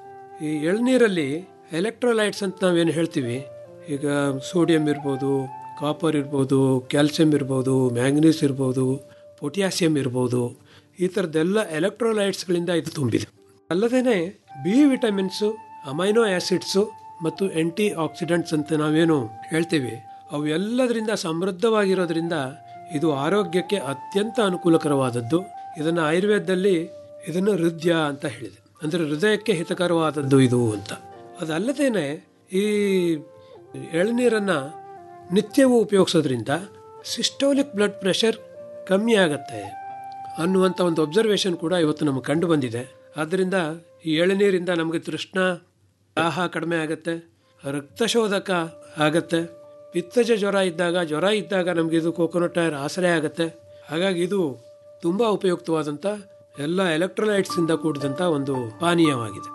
ಈ ಎಳ್ನೀರಲ್ಲಿ ಎಲೆಕ್ಟ್ರೋಲೈಟ್ಸ್ ಅಂತ ನಾವೇನು ಹೇಳ್ತೀವಿ ಈಗ ಸೋಡಿಯಂ ಇರ್ಬೋದು ಕಾಪರ್ ಇರ್ಬೋದು ಕ್ಯಾಲ್ಸಿಯಂ ಇರ್ಬೋದು ಮ್ಯಾಂಗನೀಸ್ ಇರ್ಬೋದು ಪೊಟ್ಯಾಸಿಯಂ ಇರ್ಬೋದು ಈ ಥರದ್ದೆಲ್ಲ ಎಲೆಕ್ಟ್ರೋಲೈಟ್ಸ್ಗಳಿಂದ ಇದು ತುಂಬಿದೆ ಅಲ್ಲದೇ ಬಿ ವಿಟಮಿನ್ಸು ಅಮೈನೋ ಆ್ಯಸಿಡ್ಸು ಮತ್ತು ಆಂಟಿ ಆಕ್ಸಿಡೆಂಟ್ಸ್ ಅಂತ ನಾವೇನು ಹೇಳ್ತೀವಿ ಅವು ಎಲ್ಲದರಿಂದ ಸಮೃದ್ಧವಾಗಿರೋದ್ರಿಂದ ಇದು ಆರೋಗ್ಯಕ್ಕೆ ಅತ್ಯಂತ ಅನುಕೂಲಕರವಾದದ್ದು ಇದನ್ನು ಆಯುರ್ವೇದದಲ್ಲಿ ಇದನ್ನು ಹೃದಯ ಅಂತ ಹೇಳಿದೆ ಅಂದರೆ ಹೃದಯಕ್ಕೆ ಹಿತಕರವಾದದ್ದು ಇದು ಅಂತ ಅದಲ್ಲದೇನೆ ಈ ಎಳನೀರನ್ನು ನಿತ್ಯವೂ ಉಪಯೋಗಿಸೋದ್ರಿಂದ ಸಿಸ್ಟೋಲಿಕ್ ಬ್ಲಡ್ ಪ್ರೆಷರ್ ಕಮ್ಮಿ ಆಗತ್ತೆ ಅನ್ನುವಂಥ ಒಂದು ಅಬ್ಸರ್ವೇಷನ್ ಕೂಡ ಇವತ್ತು ನಮಗೆ ಕಂಡು ಬಂದಿದೆ ಆದ್ದರಿಂದ ಈ ಎಳನೀರಿಂದ ನಮಗೆ ತೃಷ್ಣ ದಾಹ ಕಡಿಮೆ ಆಗುತ್ತೆ ರಕ್ತಶೋಧಕ ಆಗತ್ತೆ ಪಿತ್ತಜ ಜ್ವರ ಇದ್ದಾಗ ಜ್ವರ ಇದ್ದಾಗ ನಮಗೆ ಇದು ಕೋಕೋನಟ್ ಆಯಿಲ್ ಆಸರೆ ಆಗುತ್ತೆ ಹಾಗಾಗಿ ಇದು ತುಂಬ ಉಪಯುಕ್ತವಾದಂಥ ಎಲ್ಲ ಎಲೆಕ್ಟ್ರೋಲೈಟ್ಸಿಂದ ಕೂಡಿದಂಥ ಒಂದು ಪಾನೀಯವಾಗಿದೆ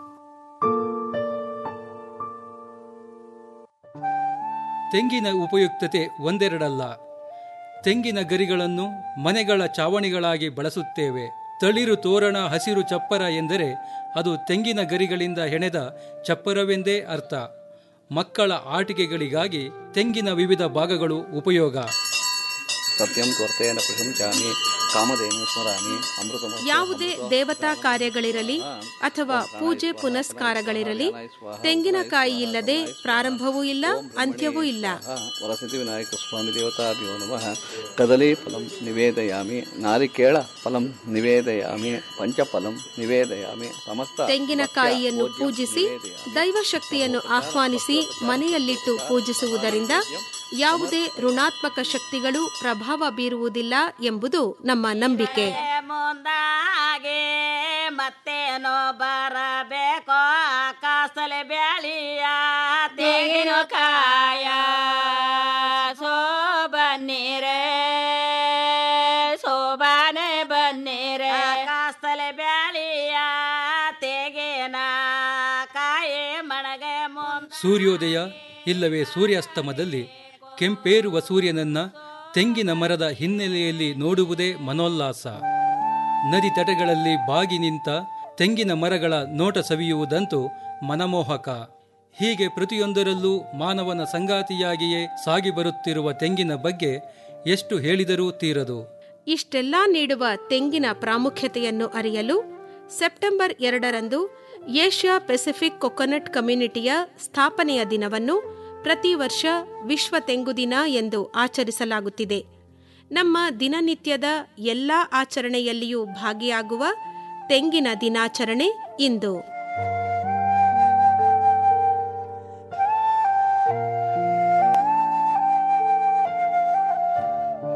ತೆಂಗಿನ ಉಪಯುಕ್ತತೆ ಒಂದೆರಡಲ್ಲ ತೆಂಗಿನ ಗರಿಗಳನ್ನು ಮನೆಗಳ ಚಾವಣಿಗಳಾಗಿ ಬಳಸುತ್ತೇವೆ ತಳಿರು ತೋರಣ ಹಸಿರು ಚಪ್ಪರ ಎಂದರೆ ಅದು ತೆಂಗಿನ ಗರಿಗಳಿಂದ ಹೆಣೆದ ಚಪ್ಪರವೆಂದೇ ಅರ್ಥ ಮಕ್ಕಳ ಆಟಿಕೆಗಳಿಗಾಗಿ ತೆಂಗಿನ ವಿವಿಧ ಭಾಗಗಳು ಉಪಯೋಗ ಸತ್ಯಂ ತ್ವರ್ತೇನ ಪ್ರಶಂಸಾಮಿ ಕಾಮಧೇನು ಸ್ಮರಾಮಿ ಅಮೃತ ಯಾವುದೇ ದೇವತಾ ಕಾರ್ಯಗಳಿರಲಿ ಅಥವಾ ಪೂಜೆ ಪುನಸ್ಕಾರಗಳಿರಲಿ ತೆಂಗಿನಕಾಯಿ ಇಲ್ಲದೆ ಪ್ರಾರಂಭವೂ ಇಲ್ಲ ಅಂತ್ಯವೂ ಇಲ್ಲ ವರಸತಿ ವಿನಾಯಕ ಸ್ವಾಮಿ ದೇವತಾಭ್ಯೋ ನಮಃ ಕದಲಿ ಫಲಂ ನಿವೇದಯಾಮಿ ನಾರಿಕೇಳ ಫಲಂ ನಿವೇದಯಾಮಿ ಪಂಚಫಲಂ ನಿವೇದಯಾಮಿ ಸಮಸ್ತ ತೆಂಗಿನಕಾಯಿಯನ್ನು ಪೂಜಿಸಿ ದೈವಶಕ್ತಿಯನ್ನು ಆಹ್ವಾನಿಸಿ ಮನೆಯಲ್ಲಿಟ್ಟು ಪೂಜಿಸುವುದರಿಂದ ಯಾವುದೇ ಋಣಾತ್ಮಕ ಶಕ್ತಿಗಳು ಪ್ರಭಾವ ಬೀರುವುದಿಲ್ಲ ಎಂಬುದು ನಮ್ಮ ನಂಬಿಕೆ ಮುಂದಾಗೆ ಮತ್ತೇನೋ ಬರಬೇಕೋ ಆಕಾಶದಲ್ಲಿ ಬ್ಯಾಳಿಯ ತೆಂಗಿನಕಾಯ ಸೋ ಬನ್ನೀರೆ ಸೋಬಾನೆ ಬನ್ನೀರೆ ಆಕಾಶದಲ್ಲಿ ಬ್ಯಾಳಿಯ ತೆಗಿನ ಕಾಯಿ ಮಣಗೆ ಮುಂದ ಸೂರ್ಯೋದಯ ಇಲ್ಲವೇ ಸೂರ್ಯಾಸ್ತಮದಲ್ಲಿ ಕೆಂಪೇರುವ ಸೂರ್ಯನನ್ನ ತೆಂಗಿನ ಮರದ ಹಿನ್ನೆಲೆಯಲ್ಲಿ ನೋಡುವುದೇ ಮನೋಲ್ಲಾಸ ನದಿ ತಟಗಳಲ್ಲಿ ಬಾಗಿ ನಿಂತ ತೆಂಗಿನ ಮರಗಳ ನೋಟ ಸವಿಯುವುದಂತೂ ಮನಮೋಹಕ ಹೀಗೆ ಪ್ರತಿಯೊಂದರಲ್ಲೂ ಮಾನವನ ಸಂಗಾತಿಯಾಗಿಯೇ ಸಾಗಿ ಬರುತ್ತಿರುವ ತೆಂಗಿನ ಬಗ್ಗೆ ಎಷ್ಟು ಹೇಳಿದರೂ ತೀರದು ಇಷ್ಟೆಲ್ಲ ನೀಡುವ ತೆಂಗಿನ ಪ್ರಾಮುಖ್ಯತೆಯನ್ನು ಅರಿಯಲು ಸೆಪ್ಟೆಂಬರ್ ಎರಡರಂದು ಏಷ್ಯಾ ಪೆಸಿಫಿಕ್ ಕೊಕೊನಟ್ ಕಮ್ಯುನಿಟಿಯ ಸ್ಥಾಪನೆಯ ದಿನವನ್ನು ಪ್ರತಿ ವರ್ಷ ವಿಶ್ವ ತೆಂಗು ದಿನ ಎಂದು ಆಚರಿಸಲಾಗುತ್ತಿದೆ ನಮ್ಮ ದಿನನಿತ್ಯದ ಎಲ್ಲ ಆಚರಣೆಯಲ್ಲಿಯೂ ಭಾಗಿಯಾಗುವ ತೆಂಗಿನ ದಿನಾಚರಣೆ ಇಂದು